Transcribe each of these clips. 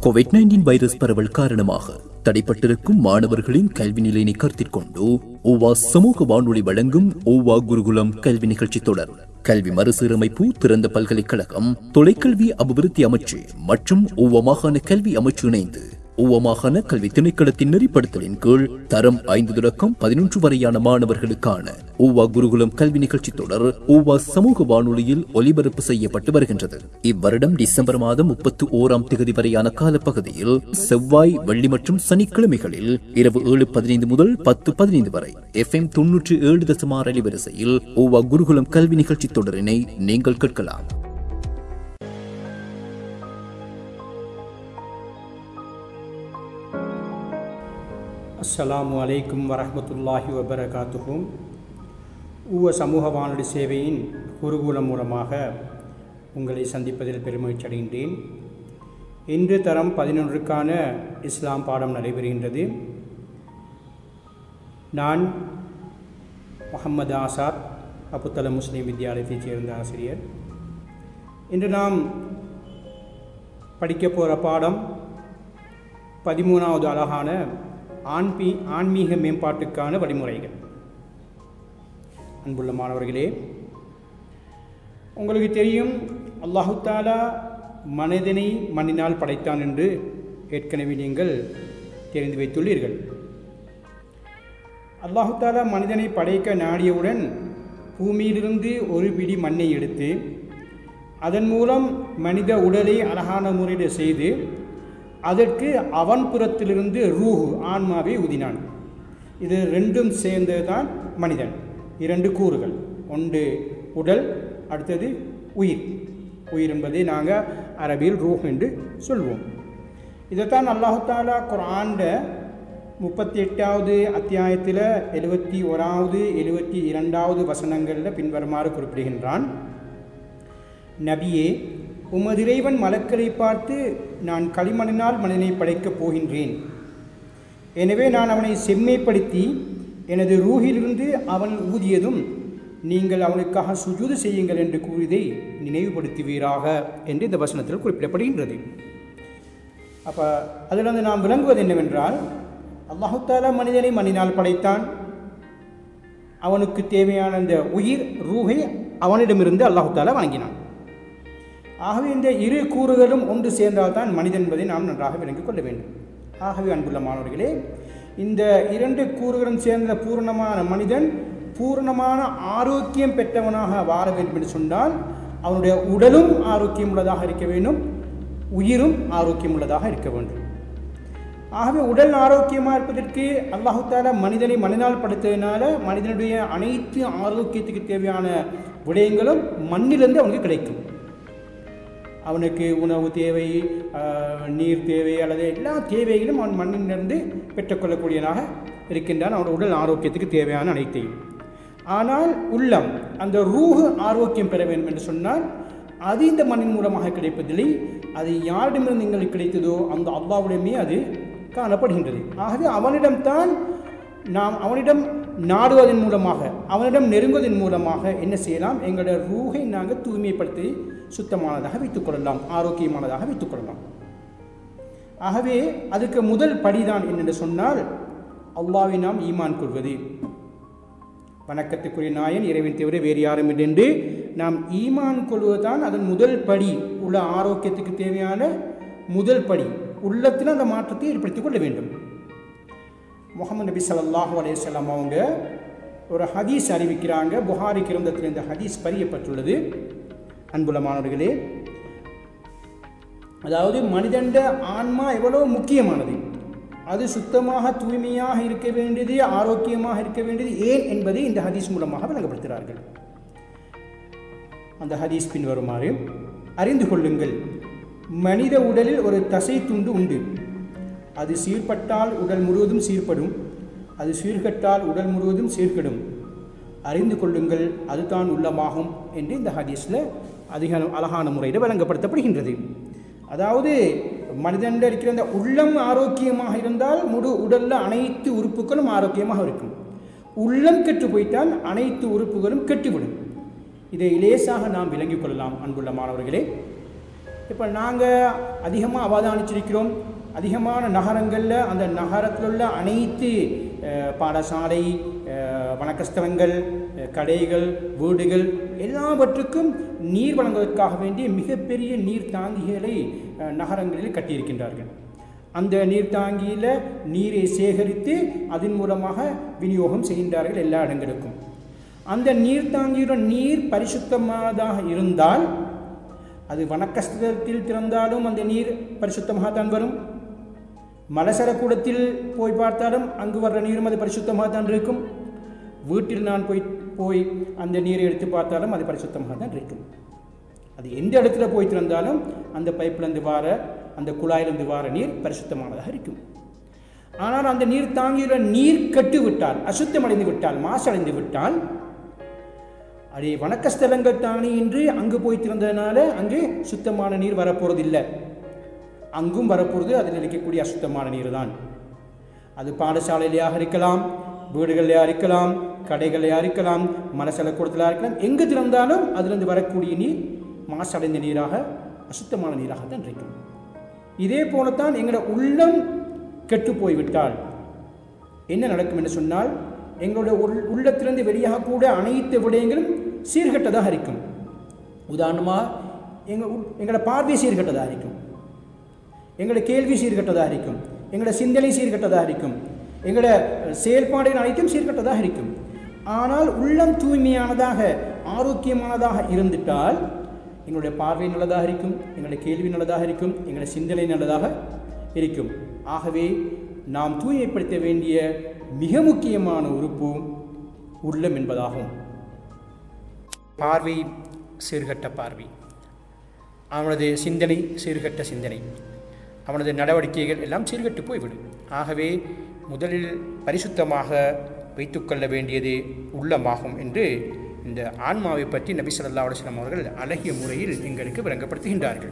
Covid nineteen virus பரவல் காரணமாக தடைப்பட்டிருக்கும் மாணவர்களின் கல்வி நிலையினை கருத்தில் கொண்டு ஓவா சமூக வானொலி வழங்கும் ஓவா குருகுலம் கல்வி நிகழ்ச்சி தொடர் கல்வி மறுசீரமைப்பு திறந்த பல்கலைக்கழகம் தொலைக்கல்வி அபிவிருத்தி அமைச்சு மற்றும் ஓவா மாகாண கல்வி அமைச்சு இணைந்து ஓவா மாகாண கல்வி திணைக்களத்தின் நெறிப்படுத்தலின் கீழ் தரம் ஐந்து தொடக்கம் பதினொன்று வரையான மாணவர்களுக்கான ஓவா குருகுலம் கல்வி நிகழ்ச்சி தொடர் ஓவா சமூக வானொலியில் ஒலிபரப்பு செய்யப்பட்டு வருகின்றது இவ்வருடம் டிசம்பர் மாதம் முப்பத்தி ஓராம் தேதி வரையான காலப்பகுதியில் செவ்வாய் வெள்ளி மற்றும் சனிக்கிழமைகளில் இரவு ஏழு பதினைந்து முதல் பத்து பதினைந்து வரை எஃப் எம் தொன்னூற்றி ஏழு தசமார் அலைவரிசையில் ஓவா குருகுலம் கல்வி நிகழ்ச்சி தொடரினை நீங்கள் கேட்கலாம் அஸ்ஸலாமு அலைக்கும் வரஹ்மத்துல்லாஹி வபரகாத்துஹும் ஊவ சமூக வானொலி சேவையின் குருகுலம் மூலமாக உங்களை சந்திப்பதில் பெருமகிழ்ச்சி அடைகின்றேன் இன்று தரம் பதினொன்றுக்கான இஸ்லாம் பாடம் நடைபெறுகின்றது நான் முகமது ஆசாத் அபுத்தல முஸ்லீம் வித்யாலயத்தைச் சேர்ந்த ஆசிரியர் இன்று நாம் படிக்க போகிற பாடம் பதிமூணாவது அழகான ஆண்பி ஆன்மீக மேம்பாட்டுக்கான வழிமுறைகள் அன்புள்ள மாணவர்களே உங்களுக்கு தெரியும் அல்லாஹு தாலா மனிதனை மண்ணினால் படைத்தான் என்று ஏற்கனவே நீங்கள் தெரிந்து வைத்துள்ளீர்கள் அல்லாஹு தாலா மனிதனை படைக்க நாடியவுடன் பூமியிலிருந்து ஒரு பிடி மண்ணை எடுத்து அதன் மூலம் மனித உடலை அழகான முறையில் செய்து அதற்கு அவன் புறத்திலிருந்து ரூஹு ஆன்மாவை ஊதினான் இது ரெண்டும் சேர்ந்தது தான் மனிதன் இரண்டு கூறுகள் ஒன்று உடல் அடுத்தது உயிர் உயிர் என்பதை நாங்கள் அரபியில் ரூஹ் என்று சொல்வோம் இதைத்தான் அல்லாஹு தாலா குரான்ட முப்பத்தி எட்டாவது அத்தியாயத்தில் எழுபத்தி ஓராவது எழுபத்தி இரண்டாவது வசனங்களில் பின்வருமாறு குறிப்பிடுகின்றான் நபியே உமது இறைவன் மலக்களை பார்த்து நான் களிமண்ணினால் மனிதனை படைக்கப் போகின்றேன் எனவே நான் அவனை செம்மைப்படுத்தி எனது ரூகிலிருந்து அவன் ஊதியதும் நீங்கள் அவனுக்காக சுஜூது செய்யுங்கள் என்று கூறியதை நினைவுபடுத்துவீராக என்று இந்த வசனத்தில் குறிப்பிடப்படுகின்றது அப்போ அதிலிருந்து நாம் விளங்குவது என்னவென்றால் அல்லாஹுத்தாலா மனிதனை மண்ணினால் படைத்தான் அவனுக்கு தேவையான இந்த உயிர் ரூகை அவனிடமிருந்து அல்லாஹுத்தாலா வழங்கினான் ஆகவே இந்த இரு கூறுகளும் ஒன்று சேர்ந்தால்தான் மனிதன் என்பதை நாம் நன்றாக விளங்கிக் கொள்ள வேண்டும் ஆகவே அன்புள்ள மாணவர்களே இந்த இரண்டு கூறுகளும் சேர்ந்த பூர்ணமான மனிதன் பூர்ணமான ஆரோக்கியம் பெற்றவனாக வாழ வேண்டும் என்று சொன்னால் அவனுடைய உடலும் ஆரோக்கியம் உள்ளதாக இருக்க வேண்டும் உயிரும் ஆரோக்கியம் உள்ளதாக இருக்க வேண்டும் ஆகவே உடல் ஆரோக்கியமாக இருப்பதற்கு அல்லாஹு தாலா மனிதனை மனிதனால் படுத்ததுனால மனிதனுடைய அனைத்து ஆரோக்கியத்துக்கு தேவையான விடயங்களும் மண்ணிலிருந்து அவனுக்கு கிடைக்கும் அவனுக்கு உணவு தேவை நீர் தேவை அல்லது எல்லா தேவைகளும் அவன் மண்ணிலிருந்து பெற்றுக்கொள்ளக்கூடியதாக இருக்கின்றான் அவன் உடல் ஆரோக்கியத்துக்கு தேவையான அனைத்தையும் ஆனால் உள்ளம் அந்த ரூஹு ஆரோக்கியம் பெற வேண்டும் என்று சொன்னால் அது இந்த மண்ணின் மூலமாக கிடைப்பதில்லை அது யாரிடமிருந்து எங்களுக்கு கிடைத்ததோ அந்த அல்லாவுடையமே அது காணப்படுகின்றது ஆகவே அவனிடம்தான் நாம் அவனிடம் நாடுவதன் மூலமாக அவனிடம் நெருங்குவதன் மூலமாக என்ன செய்யலாம் எங்களுடைய ரூகை நாங்கள் தூய்மைப்படுத்தி சுத்தமானதாக வைத்துக்கொள்ளலாம் ஆரோக்கியமானதாக வைத்துக்கொள்ளலாம் ஆகவே அதுக்கு முதல் படிதான் என்னென்று சொன்னால் அல்லாவை நாம் ஈமான் கொள்வது வணக்கத்துக்குரிய நாயன் இறைவன் தவிர வேறு யாரும் என்று நாம் ஈமான் கொள்வதுதான் அதன் முதல் படி உள்ள ஆரோக்கியத்துக்கு தேவையான முதல் படி உள்ளத்தில் அந்த மாற்றத்தை ஏற்படுத்திக் கொள்ள வேண்டும் முகமது நபி சல்லாஹூ அலையம் அவங்க ஒரு ஹதீஸ் அறிவிக்கிறாங்க புகாரி கிரந்தத்தில் இந்த ஹதீஸ் பதியப்பட்டுள்ளது அன்புள்ள மாணவர்களே அதாவது மனிதண்ட ஆன்மா எவ்வளோ முக்கியமானது அது சுத்தமாக தூய்மையாக இருக்க வேண்டியது ஆரோக்கியமாக இருக்க வேண்டியது ஏன் என்பதை இந்த ஹதீஸ் மூலமாக விளங்கப்படுத்துகிறார்கள் அந்த ஹதீஸ் பின் வருமாறு அறிந்து கொள்ளுங்கள் மனித உடலில் ஒரு தசை துண்டு உண்டு அது சீர்பட்டால் உடல் முழுவதும் சீர்படும் அது சீர்கட்டால் உடல் முழுவதும் சீர்கெடும் அறிந்து கொள்ளுங்கள் அதுதான் உள்ளமாகும் என்று இந்த ஹதீஸில் அதிக அழகான முறையில் வழங்கப்படுத்தப்படுகின்றது அதாவது மனிதன் இருக்கிற அந்த உள்ளம் ஆரோக்கியமாக இருந்தால் முழு உடலில் அனைத்து உறுப்புகளும் ஆரோக்கியமாக இருக்கும் உள்ளம் கெட்டு போய்த்தால் அனைத்து உறுப்புகளும் கெட்டுவிடும் இதை லேசாக நாம் விளங்கிக் கொள்ளலாம் அன்புள்ள மாணவர்களே இப்போ நாங்கள் அதிகமாக அவதானிச்சிருக்கிறோம் அதிகமான நகரங்களில் அந்த நகரத்தில் உள்ள அனைத்து அஹ், பாடசாலை அஹ், வணக்கஸ்தலங்கள் அஹ், கடைகள் வீடுகள் எல்லாவற்றுக்கும் நீர் வழங்குவதற்காக வேண்டிய மிகப்பெரிய நீர் தாங்கிகளை அஹ், நகரங்களில் கட்டியிருக்கின்றார்கள் அந்த நீர்த்தாங்கியில் நீரை சேகரித்து அதன் மூலமாக விநியோகம் செய்கின்றார்கள் எல்லா இடங்களுக்கும் அந்த நீர்த்தாங்கியுடன் நீர் பரிசுத்தமானதாக இருந்தால் அது வனக்கஸ்தலத்தில் திறந்தாலும் அந்த நீர் பரிசுத்தமாக தான் வரும் மலசரக்கூடத்தில் போய் பார்த்தாலும் அங்கு வர்ற நீரும் அது பரிசுத்தமாக தான் இருக்கும் வீட்டில் நான் போய் போய் அந்த நீரை எடுத்து பார்த்தாலும் அது பரிசுத்தமாக தான் இருக்கும் அது எந்த இடத்துல போய் திறந்தாலும் அந்த பைப்லேருந்து வார அந்த குழாயிலிருந்து வார நீர் பரிசுத்தமானதாக இருக்கும் ஆனால் அந்த நீர் தாங்கியுள்ள நீர் கெட்டு விட்டால் அசுத்தமடைந்து விட்டால் மாசடைந்து விட்டால் அதே வணக்கஸ்தலங்கள் தானே என்று அங்கு போய் திறந்ததுனால அங்கு சுத்தமான நீர் வரப்போறதில்லை அங்கும் வரப்போகிறது அதில் இருக்கக்கூடிய அசுத்தமான நீர் தான் அது பாடசாலையிலேயாக இருக்கலாம் வீடுகளிலேயா இருக்கலாம் கடைகளிலேயா இருக்கலாம் மலசல கூடத்திலாக இருக்கலாம் எங்கு திறந்தாலும் அதிலிருந்து வரக்கூடிய நீர் மாசடைந்த நீராக அசுத்தமான நீராக தான் இருக்கும் இதே போலத்தான் எங்களோட உள்ளம் கெட்டு போய்விட்டால் என்ன நடக்கும் என்று சொன்னால் எங்களுடைய உள் உள்ளத்திலிருந்து வெளியாகக்கூடிய அனைத்து விடயங்களும் சீர்கெட்டதாக இருக்கும் உதாரணமாக எங்கள் உள்- எங்களோட பார்வை சீர்கெட்டதாக இருக்கும் எங்களோட கேள்வி சீர்கெட்டதாக இருக்கும் எங்களோட சிந்தனை சீர்கெட்டதாக இருக்கும் எங்களோட செயல்பாடுகள் அனைத்தும் சீர்கெட்டதாக இருக்கும் ஆனால் உள்ளம் தூய்மையானதாக ஆரோக்கியமானதாக இருந்துட்டால் எங்களுடைய பார்வை நல்லதாக இருக்கும் எங்களுடைய கேள்வி நல்லதாக இருக்கும் எங்களுடைய சிந்தனை நல்லதாக இருக்கும் ஆகவே நாம் தூய்மைப்படுத்த வேண்டிய மிக முக்கியமான உறுப்பு உள்ளம் என்பதாகும் பார்வை சீர்கட்ட பார்வை அவனது சிந்தனை சீர்கட்ட சிந்தனை அவனது நடவடிக்கைகள் எல்லாம் சீர்கட்டு போய்விடும் ஆகவே முதலில் பரிசுத்தமாக வைத்துக்கொள்ள வேண்டியது உள்ளமாகும் என்று இந்த ஆன்மாவை பற்றி நபி ஸல்லல்லாஹு அலைஹி வஸல்லம் அவர்கள் அழகிய முறையில் எங்களுக்கு விளங்கப்படுத்துகின்றார்கள்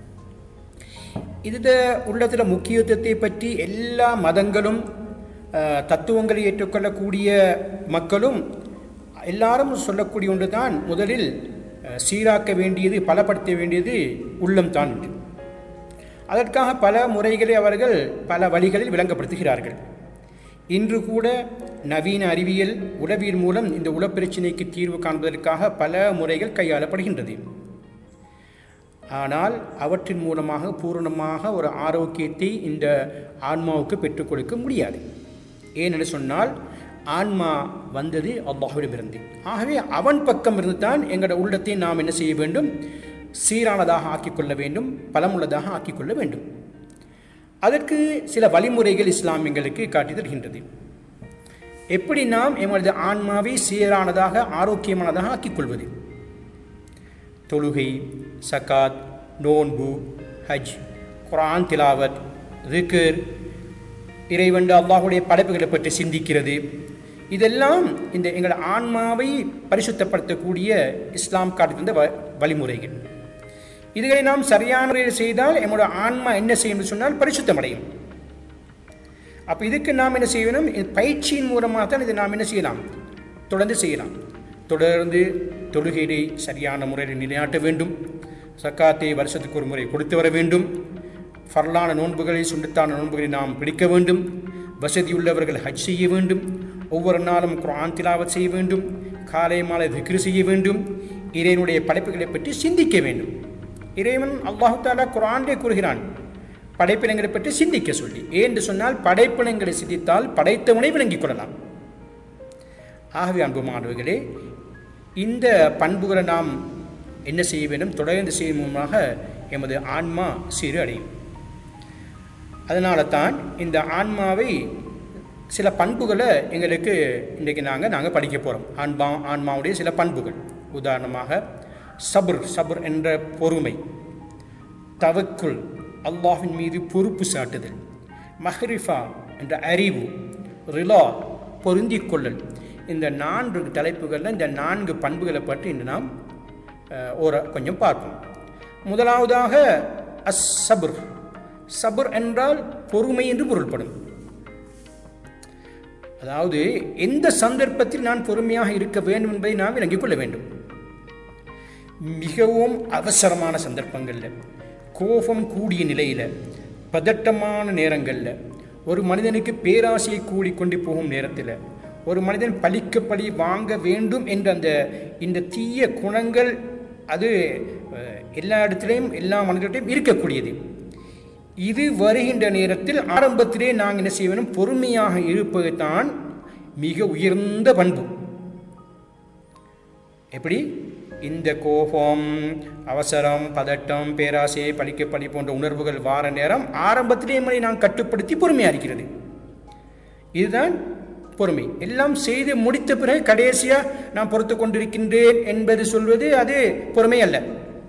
இந்த உள்ளத்தில் முக்கியத்துவத்தை பற்றி எல்லா மதங்களும் அஹ், தத்துவங்களை ஏற்றுக்கொள்ளக்கூடிய மக்களும் எல்லாரும் சொல்லக்கூடிய ஒன்று தான் முதலில் அஹ், சீராக்க வேண்டியது பலப்படுத்த வேண்டியது உள்ளம்தான் என்று அதற்காக பல முறைகளை அவர்கள் பல வழிகளில் விளங்கப்படுத்துகிறார்கள் இன்று கூட நவீன அறிவியல் உளவியல் மூலம் இந்த உளப்பிரச்சினைக்கு தீர்வு காண்பதற்காக பல முறைகள் கையாளப்படுகின்றது ஆனால் அவற்றின் மூலமாக பூரணமாக ஒரு ஆரோக்கியத்தை இந்த ஆன்மாவுக்கு பெற்றுக் கொடுக்க முடியாது ஏனென்று சொன்னால் ஆன்மா வந்தது அல்லாஹ்விடமிருந்து ஆகவே அவன் பக்கம் இருந்து தான் எங்களோட உள்ளத்தை நாம் என்ன செய்ய வேண்டும் சீரானதாக ஆக்கிக்கொள்ள வேண்டும் பலமுள்ளதாக ஆக்கிக்கொள்ள வேண்டும் அதற்கு சில வழிமுறைகள் இஸ்லாம் எங்களுக்கு காட்டி தருகின்றது எப்படி நாம் எமது ஆன்மாவை சீரானதாக ஆரோக்கியமானதாக ஆக்கிக்கொள்வது தொழுகை சகாத் நோன்பு ஹஜ் குரான் திலாவத் ரிக்கர் இறைவண்டு அல்லாஹுடைய படைப்புகளை பற்றி சிந்திக்கிறது இதெல்லாம் இந்த எங்கள் ஆன்மாவை பரிசுத்தப்படுத்தக்கூடிய இஸ்லாம் காட்டி தந்த வ- வழிமுறைகள் இதுகளை நாம் சரியான முறையில் செய்தால் எம்மோட ஆன்மா என்ன செய்யும் என்று சொன்னால் பரிசுத்தமடையும் அப்போ இதுக்கு நாம் என்ன செய்யணும் இந்த பயிற்சியின் மூலமாக தான் இதை நாம் என்ன செய்யலாம் தொடர்ந்து செய்யலாம் தொடர்ந்து தொழுகையை சரியான முறையில் நிலைநாட்ட வேண்டும் சக்காத்தை வருஷத்துக்கு ஒரு முறை கொடுத்து வர வேண்டும் ஃபர்லான நோன்புகளை சுண்டத்தான நோன்புகளை நாம் பிடிக்க வேண்டும் வசதியுள்ளவர்கள் ஹஜ் செய்ய வேண்டும் ஒவ்வொரு நாளும் குர்ஆன் திலாவத் செய்ய வேண்டும் காலை மாலை திக்ரு செய்ய வேண்டும் இறைவனுடைய படைப்புகளை பற்றி சிந்திக்க வேண்டும் இறைவன் அல்லாஹு தாலா குர்ஆனிலே கூறுகிறான் படைப்பினங்களை பற்றி சிந்திக்க சொல்லி ஏன் சொன்னால் படைப்பினங்களை சிந்தித்தால் படைத்தவனை விளங்கிக் கொள்ளலாம் ஆகவே அன்பு மாணவர்களே இந்த பண்புகளை நாம் என்ன செய்ய வேண்டும் தொடர்ந்து செய்யும் மூலமாக எமது ஆன்மா சீரு அடையும் அதனால தான் இந்த ஆன்மாவை சில பண்புகளை எங்களுக்கு இன்றைக்கு நாங்கள் நாங்கள் படிக்க போகிறோம் ஆன்மா ஆன்மாவுடைய சில பண்புகள் உதாரணமாக சபுர் சபுர் என்ற பொறுமை தவக்குல் அல்லாஹ்வின் மீது பொறுப்பு சாட்டுதல் மஹ்ரிஃபா என்ற அறிவு ரிலா பொருந்திக் கொள்ளல் இந்த நான்கு தலைப்புகளில் இந்த நான்கு பண்புகளை பற்றி இன்று நாம் அஹ், ஒரு கொஞ்சம் பார்ப்போம் முதலாவதாக அஸ் சபுர் சபுர் என்றால் பொறுமை என்று பொருள்படும் அதாவது எந்த சந்தர்ப்பத்தில் நான் பொறுமையாக இருக்க வேண்டும் என்பதை நாம் விளங்கிக் கொள்ள வேண்டும் மிகவும் அவசரமான சந்தர்ப்பங்களில் கோபம் கூடிய நிலையில் பதட்டமான நேரங்களில் ஒரு மனிதனுக்கு பேராசையை கூடிக்கொண்டு போகும் நேரத்தில் ஒரு மனிதன் பழிக்க பழி வாங்க வேண்டும் என்ற அந்த இந்த தீய குணங்கள் அது அஹ், எல்லா இடத்துலையும் எல்லா மனிதர்கிட்டையும் இருக்கக்கூடியது இது வருகின்ற நேரத்தில் ஆரம்பத்திலே நாங்கள் என்ன செய்ய வேண்டும் பொறுமையாக இருப்பது தான் மிக உயர்ந்த பண்பு எப்படி இந்த கோபம் அவசரம் பதட்டம் பேராசை பழிக்கப்படி போன்ற உணர்வுகள் வார நேரம் ஆரம்பத்திலே நம்மை நாம் கட்டுப்படுத்தி பொறுமையாக இருக்கிறது இதுதான் பொறுமை எல்லாம் செய்து முடித்த பிறகு கடைசியாக நான் பொறுத்து கொண்டிருக்கின்றேன் என்பது சொல்வது அது பொறுமை அல்ல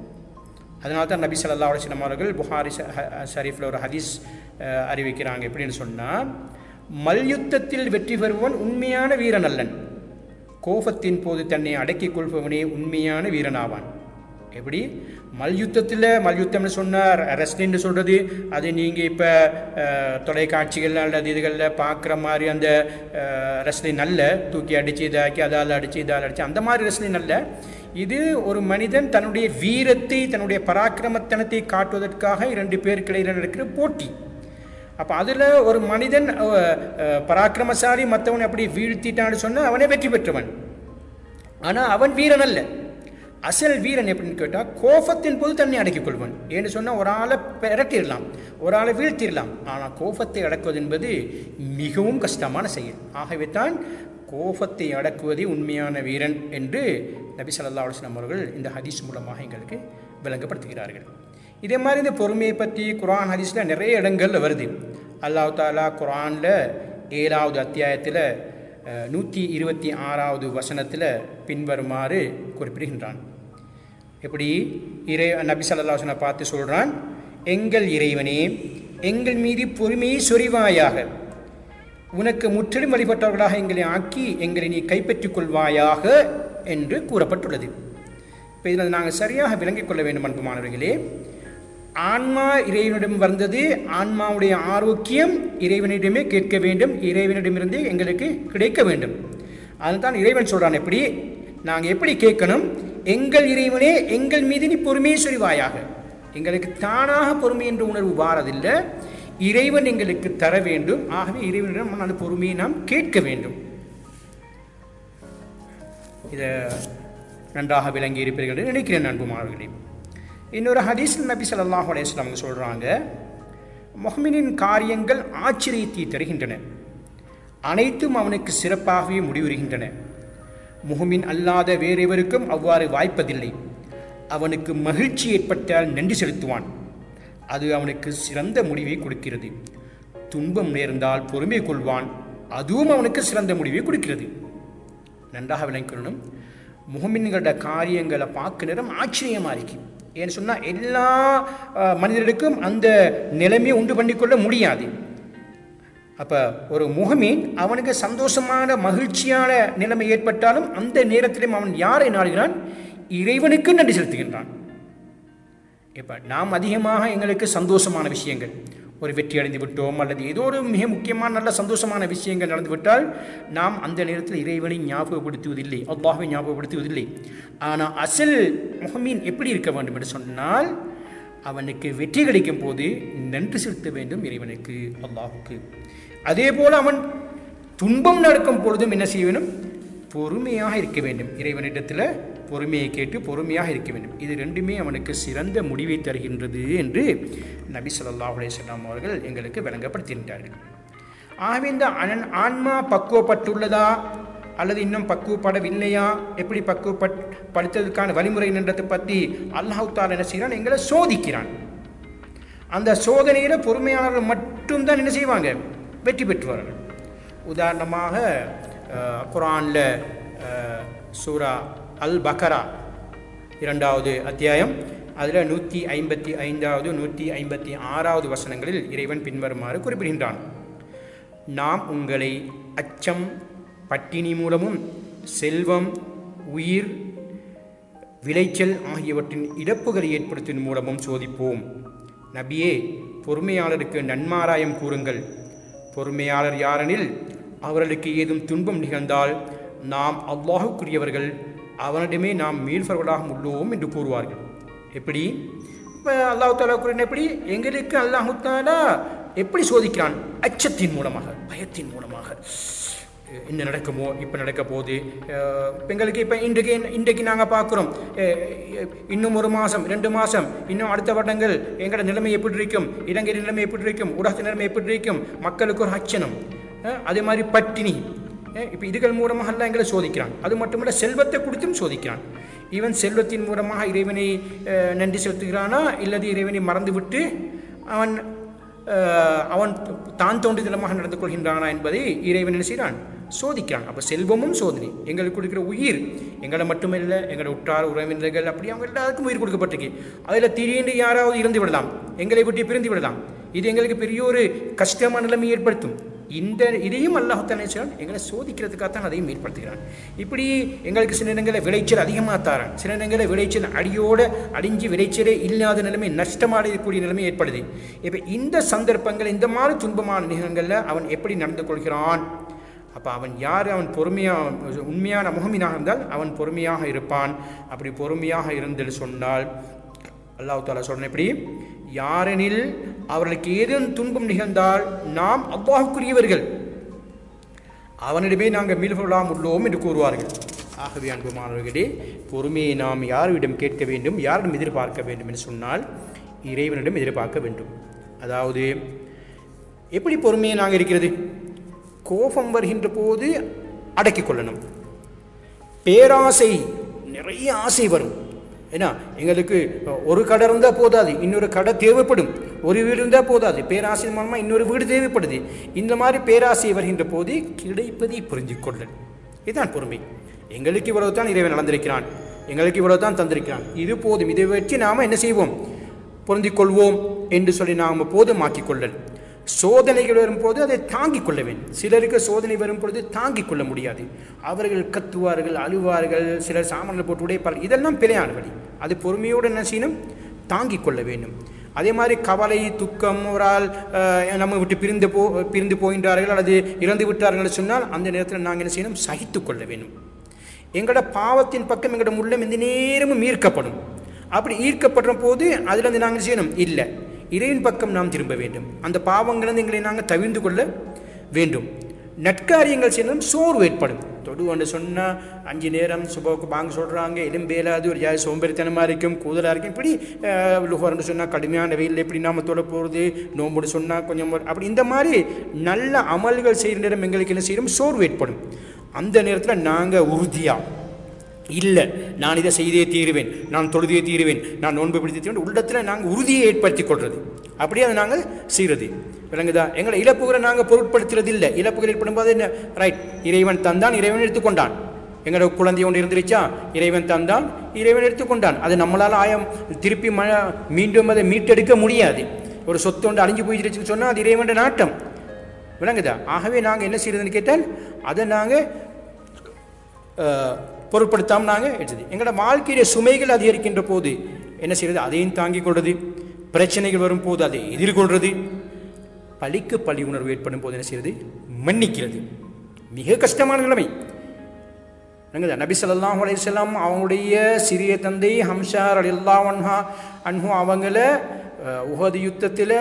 அதனால தான் நபி ஸல்லல்லாஹு அலைஹி வஸல்லம் அவர்கள் புகாரி ஷ- ஹ- ஷரீஃபில் ஒரு ஹதீஸ் அஹ், அறிவிக்கிறாங்க எப்படின்னு சொன்னால் மல்யுத்தத்தில் வெற்றி பெறுபவன் உண்மையான வீரன் அல்லன் கோபத்தின் போது தன்னை அடக்கிக் கொள்பவனே உண்மையான வீரனாவான் எப்படி மல்யுத்தத்தில் மல்யுத்தம்னு சொன்னார் ரெஸ்லின்னு சொல்கிறது அது நீங்கள் இப்போ தொலைக்காட்சிகள் அல்லது இதுகளில் பார்க்குற மாதிரி அந்த ரெஸ்லின் அல்ல தூக்கி அடித்து இதாக்கி அதால் அடித்து இதால் அடித்து அந்த மாதிரி ரெஸ்லின் அல்ல இது ஒரு மனிதன் தன்னுடைய வீரத்தை தன்னுடைய பராக்கிரமத்தனத்தை காட்டுவதற்காக இரண்டு பேருக்கு இடையில் நடக்கிற போட்டி அப்போ அதில் ஒரு மனிதன் அஹ், அஹ், பராக்கிரமசாலி மற்றவனை அப்படி வீழ்த்திட்டான்னு சொன்னால் அவனே வெற்றி பெற்றவன் ஆனால் அவன் வீரன் அல்ல அசல் வீரன் எப்படின்னு கேட்டால் கோபத்தின் போது தன்னை அடக்கிக் கொள்வன் ஏன்னு சொன்னால் ஒரு ஆளை பிரட்டிடலாம் ஒரு ஆளை வீழ்த்திடலாம் ஆனால் கோபத்தை அடக்குவது என்பது மிகவும் கஷ்டமான செயல் ஆகவே தான் கோபத்தை அடக்குவதே உண்மையான வீரன் என்று நபி ஸல்லல்லாஹு அலைஹி வஸல்லம் அவர்கள் இந்த ஹதீஸ் மூலமாக எங்களுக்கு விளங்கப்படுத்துகிறார்கள் இதே மாதிரி இந்த பொறுமையை பற்றி குர்ஆன் ஹதீஸில் நிறைய இடங்கள்ல வருது அல்லாஹ் தாலா குர்ஆனில் ஏழாவது அத்தியாயத்தில் நூற்றி இருபத்தி ஆறாவது வசனத்தில் பின்வருமாறு குறிப்பிடுகின்றான் எப்படி இறை நபி ஸல்லல்லாஹு அலைஹி வஸல்லம் பார்த்து சொல்கிறான் எங்கள் இறைவனே எங்கள் மீது பொறுமையை சொரிவாயாக உனக்கு முற்றிலும் வழிபட்டவர்களாக எங்களை ஆக்கி எங்களை நீ கைப்பற்றிக் கொள்வாயாக என்று கூறப்பட்டுள்ளது இப்போ இதில் நாங்கள் சரியாக விளங்கிக் கொள்ள வேண்டும் அன்பு மாணவர்களே ஆன்மா இறைவனிடம் வந்தது ஆன்மாவுடைய ஆரோக்கியம் இறைவனிடமே கேட்க வேண்டும் இறைவனிடமிருந்தே எங்களுக்கு கிடைக்க வேண்டும் அதுதான் இறைவன் சொல்றான் எப்படி நாங்கள் எப்படி கேட்கணும் எங்கள் இறைவனே எங்கள் மீது நீ பொறுமையை சொரிவாயாக எங்களுக்கு தானாக பொறுமை என்ற உணர்வு வாரதில்லை இறைவன் எங்களுக்கு தர வேண்டும் ஆகவே இறைவனிடம் அந்த பொறுமையை நாம் கேட்க வேண்டும் இதை நன்றாக விளங்கி இருப்பீர்கள் என்று நினைக்கிறேன் அன்புமானவர்களே இன்னொரு ஹதீஸில் நபி ஸல்லல்லாஹு அலைஹி வஸல்லம் அவங்க சொல்கிறாங்க முஹ்மினின் காரியங்கள் ஆச்சரியத்தை தருகின்றன அனைத்தும் அவனுக்கு சிறப்பாகவே முடிவுறுகின்றன முகமின் அல்லாத வேறெவருக்கும் அவ்வாறு வாய்ப்பதில்லை அவனுக்கு மகிழ்ச்சி ஏற்பட்டால் நன்றி செலுத்துவான் அது அவனுக்கு சிறந்த முடிவை கொடுக்கிறது துன்பம் நேர்ந்தால் பொறுமை கொள்வான் அதுவும் அவனுக்கு சிறந்த முடிவை கொடுக்கிறது நன்றாக விளங்கிக்கணும் முகமின்களோட காரியங்களை பார்க்க நேரம் ஆச்சரியமாக இருக்கு ஏன்னு சொன்னால் எல்லா அஹ், மனிதர்களுக்கும் அந்த நிலைமையை உண்டு பண்ணிக்கொள்ள முடியாது அப்போ ஒரு முகமீன் அவனுக்கு சந்தோஷமான மகிழ்ச்சியான நிலைமை ஏற்பட்டாலும் அந்த நேரத்திலும் அவன் யாரை நாடுகிறான் இறைவனுக்கு நன்றி செலுத்துகின்றான் இப்போ நாம் அதிகமாக எங்களுக்கு சந்தோஷமான விஷயங்கள் ஒரு வெற்றி அடைந்து விட்டோம் அல்லது ஏதோ ஒரு மிக முக்கியமான நல்ல சந்தோஷமான விஷயங்கள் நடந்து விட்டால் நாம் அந்த நேரத்தில் இறைவனை ஞாபகப்படுத்துவதில்லை அல்லாஹ்வை ஞாபகப்படுத்துவதில்லை ஆனால் அசல் முகமீன் எப்படி இருக்க வேண்டும் என்று சொன்னால் அவனுக்கு வெற்றி கிடைக்கும் போது நன்றி செலுத்த வேண்டும் இறைவனுக்கு அல்லாஹுக்கு அதே போல் அவன் துன்பம் நடக்கும் பொழுதும் என்ன செய்ய வேண்டும் பொறுமையாக இருக்க வேண்டும் இறைவனிடத்தில் பொறுமையை கேட்டு பொறுமையாக இருக்க வேண்டும் இது ரெண்டுமே அவனுக்கு சிறந்த முடிவை தருகின்றது என்று நபி ஸல்லல்லாஹு அலைஹி வஸல்லம் அவர்கள் எங்களுக்கு விளங்கப்படுத்துகின்றார்கள் ஆகவே இந்த அனன் ஆன்மா பக்குவப்பட்டுள்ளதா அல்லது இன்னும் பக்குவப்படவில்லையா எப்படி பக்குவப்பட் படுத்ததுக்கான வழிமுறை என்றதை பற்றி அல்லாஹ் தாலா என்ன செய்கிறான் எங்களை சோதிக்கிறான் அந்த சோதனையில் பொறுமையாளர்கள் மட்டும்தான் என்ன செய்வாங்க வெற்றி பெற்றுவார்கள் உதாரணமாக அஹ், குர்ஆன்ல அஹ், சூரா அல் பக்கரா இரண்டாவது அத்தியாயம் அதில் நூற்றி ஐம்பத்தி ஐந்தாவது நூற்றி ஐம்பத்தி ஆறாவது வசனங்களில் இறைவன் பின்வருமாறு குறிப்பிடுகின்றான் நாம் உங்களை அச்சம் பட்டினி மூலமும் செல்வம் உயிர் விளைச்சல் ஆகியவற்றின் இழப்புகளை ஏற்படுத்துவதன் மூலமும் சோதிப்போம் நபியே பொறுமையாளருக்கு நன்மாராயம் கூறுங்கள் பொறுமையாளர் யாரெனில் அவர்களுக்கு ஏதும் துன்பம் நிகழ்ந்தால் நாம் அல்லாஹுக்குரியவர்கள் அவனிடமே நாம் மீள்பவர்களாக உள்ளோம் என்று கூறுவார்கள் எப்படி இப்ப இப்போ அல்லாஹ் தாலா குரான் எப்படி எங்களுக்கு அல்லாஹு தாலா எப்படி சோதிக்கிறான் அச்சத்தின் மூலமாக பயத்தின் மூலமாக அஹ் என்ன நடக்குமோ இப்போ நடக்க போகுது அஹ் இப்ப எங்களுக்கு இப்போ இன்றைக்கு இன்றைக்கு நாங்கள் பார்க்குறோம் இன்னும் ஒரு மாதம் ரெண்டு மாதம் இன்னும் அடுத்த வருடங்கள் எங்களோட நிலைமை எப்படி இருக்கும் இலங்கை நிலைமை எப்படி இருக்கும் உலகத்தின் நிலைமை எப்படி இருக்கும் மக்களுக்கு ஒரு அச்சனம் அஹ் அதே மாதிரி பட்டினி இப்போ இதுகள் மூலமாக எல்லாம் எங்களை சோதிக்கிறான் அது மட்டுமல்ல செல்வத்தை கொடுத்தும் சோதிக்கிறான் ஈவன் செல்வத்தின் மூலமாக இறைவனை அஹ், நன்றி செலுத்துகிறானா இல்லது இறைவனை மறந்துவிட்டு அவன் அஹ், அவன் தான் தோன்றிதனமாக நடந்து கொள்கின்றானா என்பதை இறைவன் என்ன செய்கிறான் சோதிக்கிறான் அப்போ செல்வமும் சோதனை எங்களுக்கு கொடுக்குற உயிர் எங்களை மட்டுமில்லை எங்களோட உற்றார் உறவினர்கள் அப்படி அவங்க எல்லாருக்கும் உயிர் கொடுக்கப்பட்டிருக்கு அதில் திடீர்னு யாராவது இறந்து விடலாம் எங்களை விட்டு பிரிந்து விடலாம் இது எங்களுக்கு பெரிய ஒரு கஷ்டமான நிலைமை ஏற்படுத்தும் இந்த இதையும் அல்லாஹான் செய்வான் எங்களை சோதிக்கிறதுக்காகத்தான் அதையும் ஏற்படுத்துகிறான் இப்படி எங்களுக்கு சில நேரங்களில் விளைச்சல் அதிகமாக தாரான் சில நேரங்களில் விளைச்சல் அடியோடு அடிஞ்சு விளைச்சலே இல்லாத நிலைமை நஷ்டமடையக்கூடிய நிலைமை ஏற்படுது இப்போ இந்த சந்தர்ப்பங்கள் இந்த மாதிரி துன்பமான நிகழ்களில் அவன் எப்படி நடந்து கொள்கிறான் அப்போ அவன் யார் அவன் பொறுமையாக உண்மையான முகமினாக இருந்தால் அவன் பொறுமையாக இருப்பான் அப்படி பொறுமையாக இருந்தது சொன்னால் அல்லாஹ் தாலா சொல்றேன் எப்படி யாரெனில் அவர்களுக்கு ஏதேனும் துன்பம் நிகழ்ந்தால் நாம் அல்லாஹுக்குரியவர்கள் அவனிடமே நாங்கள் மீள்கொள்ளாம் உள்ளோம் என்று கூறுவார்கள் ஆகவே அன்புமானவர்களே பொறுமையை நாம் யாரிடம் கேட்க வேண்டும் யாரிடம் எதிர்பார்க்க வேண்டும் என்று சொன்னால் இறைவனிடம் எதிர்பார்க்க வேண்டும் அதாவது எப்படி பொறுமையை நாங்கள் இருக்கிறது கோபம் வருகின்ற போது அடக்கிக் கொள்ளணும் பேராசை நிறைய ஆசை வரும் ஏன்னா எங்களுக்கு ஒரு கடை இருந்தால் போதாது இன்னொரு கடை தேவைப்படும் ஒரு வீடு இருந்தால் போதாது பேராசை மூலமாக இன்னொரு வீடு தேவைப்படுது இந்த மாதிரி பேராசை வருகின்ற போது கிடைப்பதை புரிஞ்சு கொள்ளல் இதுதான் பொறுமை எங்களுக்கு இவ்வளவு தான் இறைவன் நடந்திருக்கிறான் எங்களுக்கு இவ்வளவு தான் தந்திருக்கிறான் இது போதும் இதை வச்சு நாம் என்ன செய்வோம் பொருந்திக் கொள்வோம் என்று சொல்லி நாம் போதுமாக்கிக் கொள்ளல் சோதனைகள் வரும்போது அதை தாங்கிக் கொள்ள வேண்டும் சிலருக்கு சோதனை வரும் பொழுது தாங்கிக் கொள்ள முடியாது அவர்கள் கத்துவார்கள் அழுவார்கள் சிலர் சாமான்கள் போட்டு உடைப்பார்கள் இதெல்லாம் பிழையான வழி அது பொறுமையோடு என்ன செய்யணும் தாங்கிக் கொள்ள வேண்டும் அதே மாதிரி கவலை துக்கம் ஒரு ஆள் அஹ், நம்ம விட்டு பிரிந்து போ பிரிந்து போகின்றார்கள் அல்லது இறந்து விட்டார்கள் என்று சொன்னால் அந்த நேரத்தில் நாங்கள் என்ன செய்யணும் சகித்து கொள்ள வேண்டும் எங்களோட பாவத்தின் பக்கம் எங்களோட உள்ளம் எந்த நேரமும் ஈர்க்கப்படும் அப்படி ஈர்க்கப்படுற போது அதிலிருந்து நாங்கள் செய்யணும் இல்லை இறைவன் பக்கம் நாம் திரும்ப வேண்டும் அந்த பாவங்களிலிருந்து எங்களை நாங்கள் தவிர்ந்து கொள்ள வேண்டும் நட்காரியங்கள் செய்யணும் சோர்வு ஏற்படும் தொடுவண்டு சொன்னால் அஞ்சு நேரம் சுபோக்கு பாங்க சொல்கிறாங்க எலும்பேலாது ஒரு ஜாதி சோம்பேறித்தனமாக இருக்கும் கூதலாக இருக்கும் இப்படி லுகர்னு சொன்னால் கடுமையான வெயிலில் எப்படி நாம தொட போகிறது நோம்புன்னு சொன்னால் கொஞ்சம் ஒரு- அப்படி இந்த மாதிரி நல்ல அமல்கள் செய்கிற நேரம் எங்களுக்கு என்ன செய்யணும் சோர்வு ஏற்படும் அந்த நேரத்தில் நாங்கள் உறுதியாக இல்லை நான் இதை செய்தே தீருவேன் நான் தொழுதே தீருவேன் நான் நோன்பு பிடித்தே தீருவேன் உள்ளத்தில் நாங்கள் உறுதியை ஏற்படுத்தி கொள்வது அப்படியே அதை நாங்கள் செய்கிறது விளங்குதா எங்களை இழப்புகளை நாங்கள் பொருட்படுத்துறது இல்லை இழப்புகள் ஏற்படும் போது என்ன ரைட் இறைவன் தந்தான் இறைவன் எடுத்துக்கொண்டான் எங்களோட குழந்தை ஒன்று இருந்துருச்சா இறைவன் தந்தான் இறைவன் எடுத்துக்கொண்டான் அது நம்மளால் ஆயம் திருப்பி ம மீண்டும் அதை மீட்டெடுக்க முடியாது ஒரு சொத்து ஒன்று அழிஞ்சு போயிருச்சுன்னு சொன்னால் அது இறைவன் நாட்டம் விளங்குதா ஆகவே நாங்கள் என்ன செய்யறதுன்னு கேட்டால் அதை நாங்கள் பொருட்படுத்தாமல் நாங்கள் எடுத்தது எங்களோட வாழ்க்கையில சுமைகள் அதிகரிக்கின்ற போது என்ன செய்யறது அதையும் தாங்கிக் கொள்வது பிரச்சனைகள் வரும்போது அதை எதிர்கொள்வது பழிக்கு பழி உணர்வு ஏற்படும் போது என்ன செய்யறது மன்னிக்கிறது மிக கஷ்டமான நிலைமை என்னங்க நபி ஸல்லல்லாஹு அலைஹி வஸல்லம் அவங்களுடைய சிறிய தந்தை ஹம்ஷார் அலில்லா அன்ஹா அன்ஹு அவங்கள அஹ், உஹது யுத்தத்தில்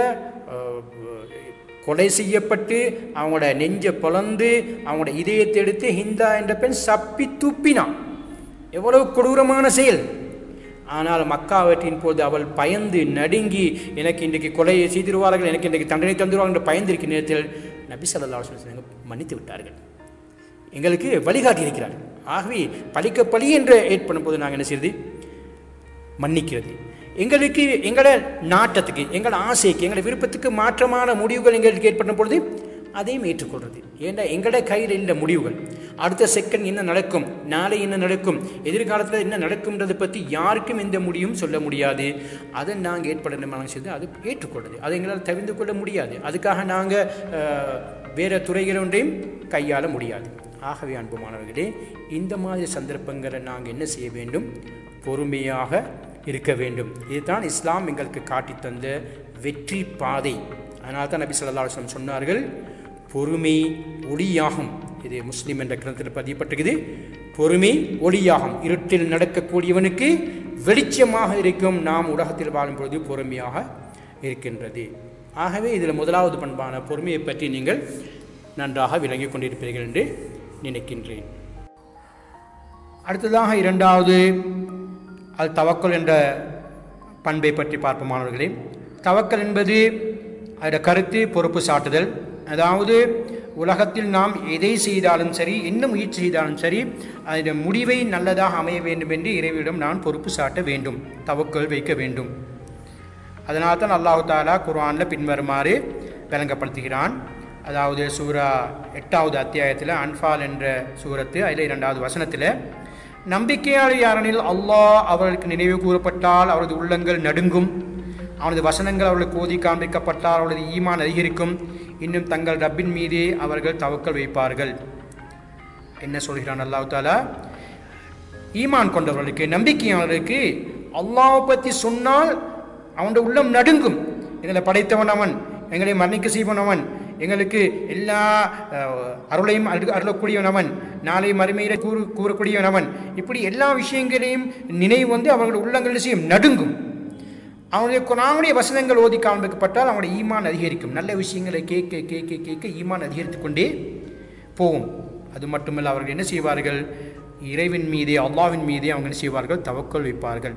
கொலை செய்யப்பட்டு அவங்களோட நெஞ்சை பொளந்து அவங்களோட இதயத்தை எடுத்து ஹிந்தா என்ற பெண் சப்பி துப்பினான் எவ்வளவு கொடூரமான செயல் ஆனால் மக்கா வெற்றியின் போது அவள் பயந்து நடுங்கி எனக்கு இன்றைக்கு கொலையை செய்திருவார்கள் எனக்கு இன்றைக்கு தண்டனை தந்துருவார்கள் என்று பயந்திருக்கிற நேரத்தில் நபி ஸல்லல்லாஹு அலைஹி வஸல்லம் மன்னித்து விட்டார்கள் எங்களுக்கு வழிகாட்டி இருக்கிறார் ஆகவே பழிக்க பழி என்று ஏற்படும் போது நாங்கள் என்ன செய்யறது மன்னிக்கிறது எங்களுக்கு எங்களோட நாட்டத்துக்கு எங்களோட ஆசைக்கு எங்களோட விருப்பத்துக்கு மாற்றமான முடிவுகள் எங்களுக்கு ஏற்படும் பொழுது அதையும் ஏற்றுக்கொள்றது ஏன்னா எங்களோட கையில் இல்லை முடிவுகள் அடுத்த செகண்ட் என்ன நடக்கும் நாளை என்ன நடக்கும் எதிர்காலத்தில் என்ன நடக்கும்ன்றதை பற்றி யாருக்கும் எந்த முடிவும் சொல்ல முடியாது அதை நாங்கள் ஏற்பட செய்து அது ஏற்றுக்கொள்றது அதை எங்களால் தவிர்த்து கொள்ள முடியாது அதுக்காக நாங்கள் வேறு துறைகள் ஒன்றையும் கையாள முடியாது ஆகவே அன்புமானவர்களே இந்த மாதிரி சந்தர்ப்பங்களை நாங்கள் என்ன செய்ய வேண்டும் பொறுமையாக இருக்க வேண்டும் இதுதான் இஸ்லாம் எங்களுக்கு காட்டித் தந்த வெற்றி பாதை அதனால தான் நபி ஸல்லல்லாஹு அலைஹி வஸல்லம் சொன்னார்கள் பொறுமை ஒளியாகும் இது முஸ்லீம் என்ற கிரந்தத்தில் பதியப்பட்டிருக்குது பொறுமை ஒளியாகும் இருட்டில் நடக்கக்கூடியவனுக்கு வெளிச்சமாக இருக்கும் நாம் உலகத்தில் வாழும் பொழுது பொறுமையாக இருக்கின்றது ஆகவே இதில் முதலாவது பண்பான பொறுமையை பற்றி நீங்கள் நன்றாக விளங்கிக் கொண்டிருப்பீர்கள் என்று நினைக்கின்றேன் அடுத்ததாக இரண்டாவது அது தவக்கல் என்ற பண்பை பற்றி பார்ப்போம் மாணவர்களே தவக்கல் என்பது அதோட கருத்து பொறுப்பு சாட்டுதல் அதாவது உலகத்தில் நாம் எதை செய்தாலும் சரி என்ன முயற்சி செய்தாலும் சரி அதனுடைய முடிவை நல்லதாக அமைய வேண்டும் என்று இறைவிடம் நான் பொறுப்பு சாட்ட வேண்டும் தவக்கல் வைக்க வேண்டும் அதனால தான் அல்லாஹு தாலா குர்ஆனில் பின்வருமாறு விளங்கப்படுத்துகிறான் அதாவது சூரா எட்டாவது அத்தியாயத்தில் அன்ஃபால் என்ற சூரத்து அதில் இரண்டாவது வசனத்தில் நம்பிக்கையாளர் யாரெனில் அல்லாஹ் அவர்களுக்கு நினைவு கூறப்பட்டால் அவரது உள்ளங்கள் நடுங்கும் அவனது வசனங்கள் அவர்களுக்கு ஓதி காண்பிக்கப்பட்டால் அவரது ஈமான் அதிகரிக்கும் இன்னும் தங்கள் ரப்பின் மீதே அவர்கள் தவக்கல் வைப்பார்கள் என்ன சொல்கிறான் அல்லாஹ் தாலா ஈமான் கொண்டவர்களுக்கு நம்பிக்கையாளர்களுக்கு அல்லாஹ் பற்றி சொன்னால் அவனுடைய உள்ளம் நடுங்கும் எங்களை படைத்தவன் அவன் எங்களை மரணிக்க செய்வன் அவன் எங்களுக்கு எல்லா அஹ், அருளையும் அருள் அருளக்கூடியவன் அவன் நாளை மறுமையில கூறு கூறக்கூடியவன் அவன் இப்படி எல்லா விஷயங்களையும் நினைவு வந்து அவர்களுடைய உள்ளங்கள் செய்யும் நடுங்கும் அவனுடைய குரானுடைய வசனங்கள் ஓதி காண்பிக்கப்பட்டால் அவனுடைய ஈமான் அதிகரிக்கும் நல்ல விஷயங்களை கேட்க கேட்க கேட்க ஈமான் அதிகரித்து கொண்டே போகும் அது மட்டுமல்ல அவர்கள் என்ன செய்வார்கள் இறைவன் மீதே அல்லாவின் மீதே அவங்க என்ன செய்வார்கள் தவக்கல் வைப்பார்கள்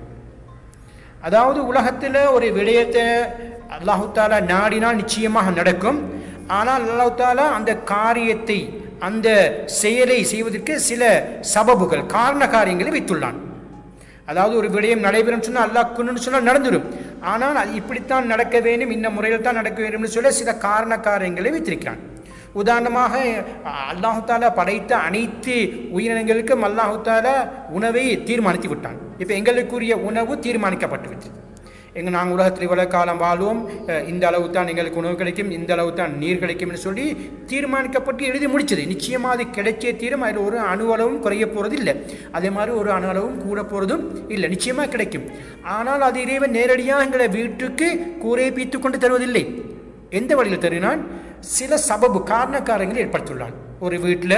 அதாவது உலகத்தில் ஒரு விடயத்தை அல்லாஹு தாலா நாடினால் நிச்சயமாக நடக்கும் ஆனால் அல்லாஹு தாலா அந்த காரியத்தை அந்த செயலை செய்வதற்கு சில சபபுகள் காரண காரியங்களை வைத்துள்ளான் அதாவது ஒரு விடயம் நடைபெறும் சொன்னால் அல்லாஹ்க்குன்னு சொன்னால் நடந்துடும் ஆனால் அது இப்படித்தான் நடக்க வேண்டும் இந்த முறையில் தான் நடக்க வேண்டும்னு சொல்ல சில காரண காரியங்களை வைத்திருக்கிறான் உதாரணமாக அல்லாஹு தாலா படைத்த அனைத்து உயிரினங்களுக்கும் அல்லாஹு தாலா உணவை தீர்மானித்து விட்டான் இப்போ எங்களுக்குரிய உணவு தீர்மானிக்கப்பட்டு விட்டது எங்கள் நாங்கள் உலகத்தில் இவ்வளவு காலம் வாழ்வோம் அஹ் இந்த அளவு தான் எங்களுக்கு உணவு கிடைக்கும் இந்த அளவு தான் நீர் கிடைக்கும்னு சொல்லி தீர்மானிக்கப்பட்டு எழுதி முடிச்சது நிச்சயமாக அது கிடைச்சே தீரும் அதில் ஒரு அணு அளவும் குறைய போகிறது இல்லை அதே மாதிரி ஒரு அணு அளவும் கூட போகிறதும் இல்லை நிச்சயமாக கிடைக்கும் ஆனால் அது இறைவன் நேரடியாக எங்களை வீட்டுக்கு கூரையை பீத்து கொண்டு தருவதில்லை எந்த வழியில் தருகிறான் சில சபபு காரண காரியங்களை ஏற்படுத்தியுள்ளான் ஒரு வீட்டில்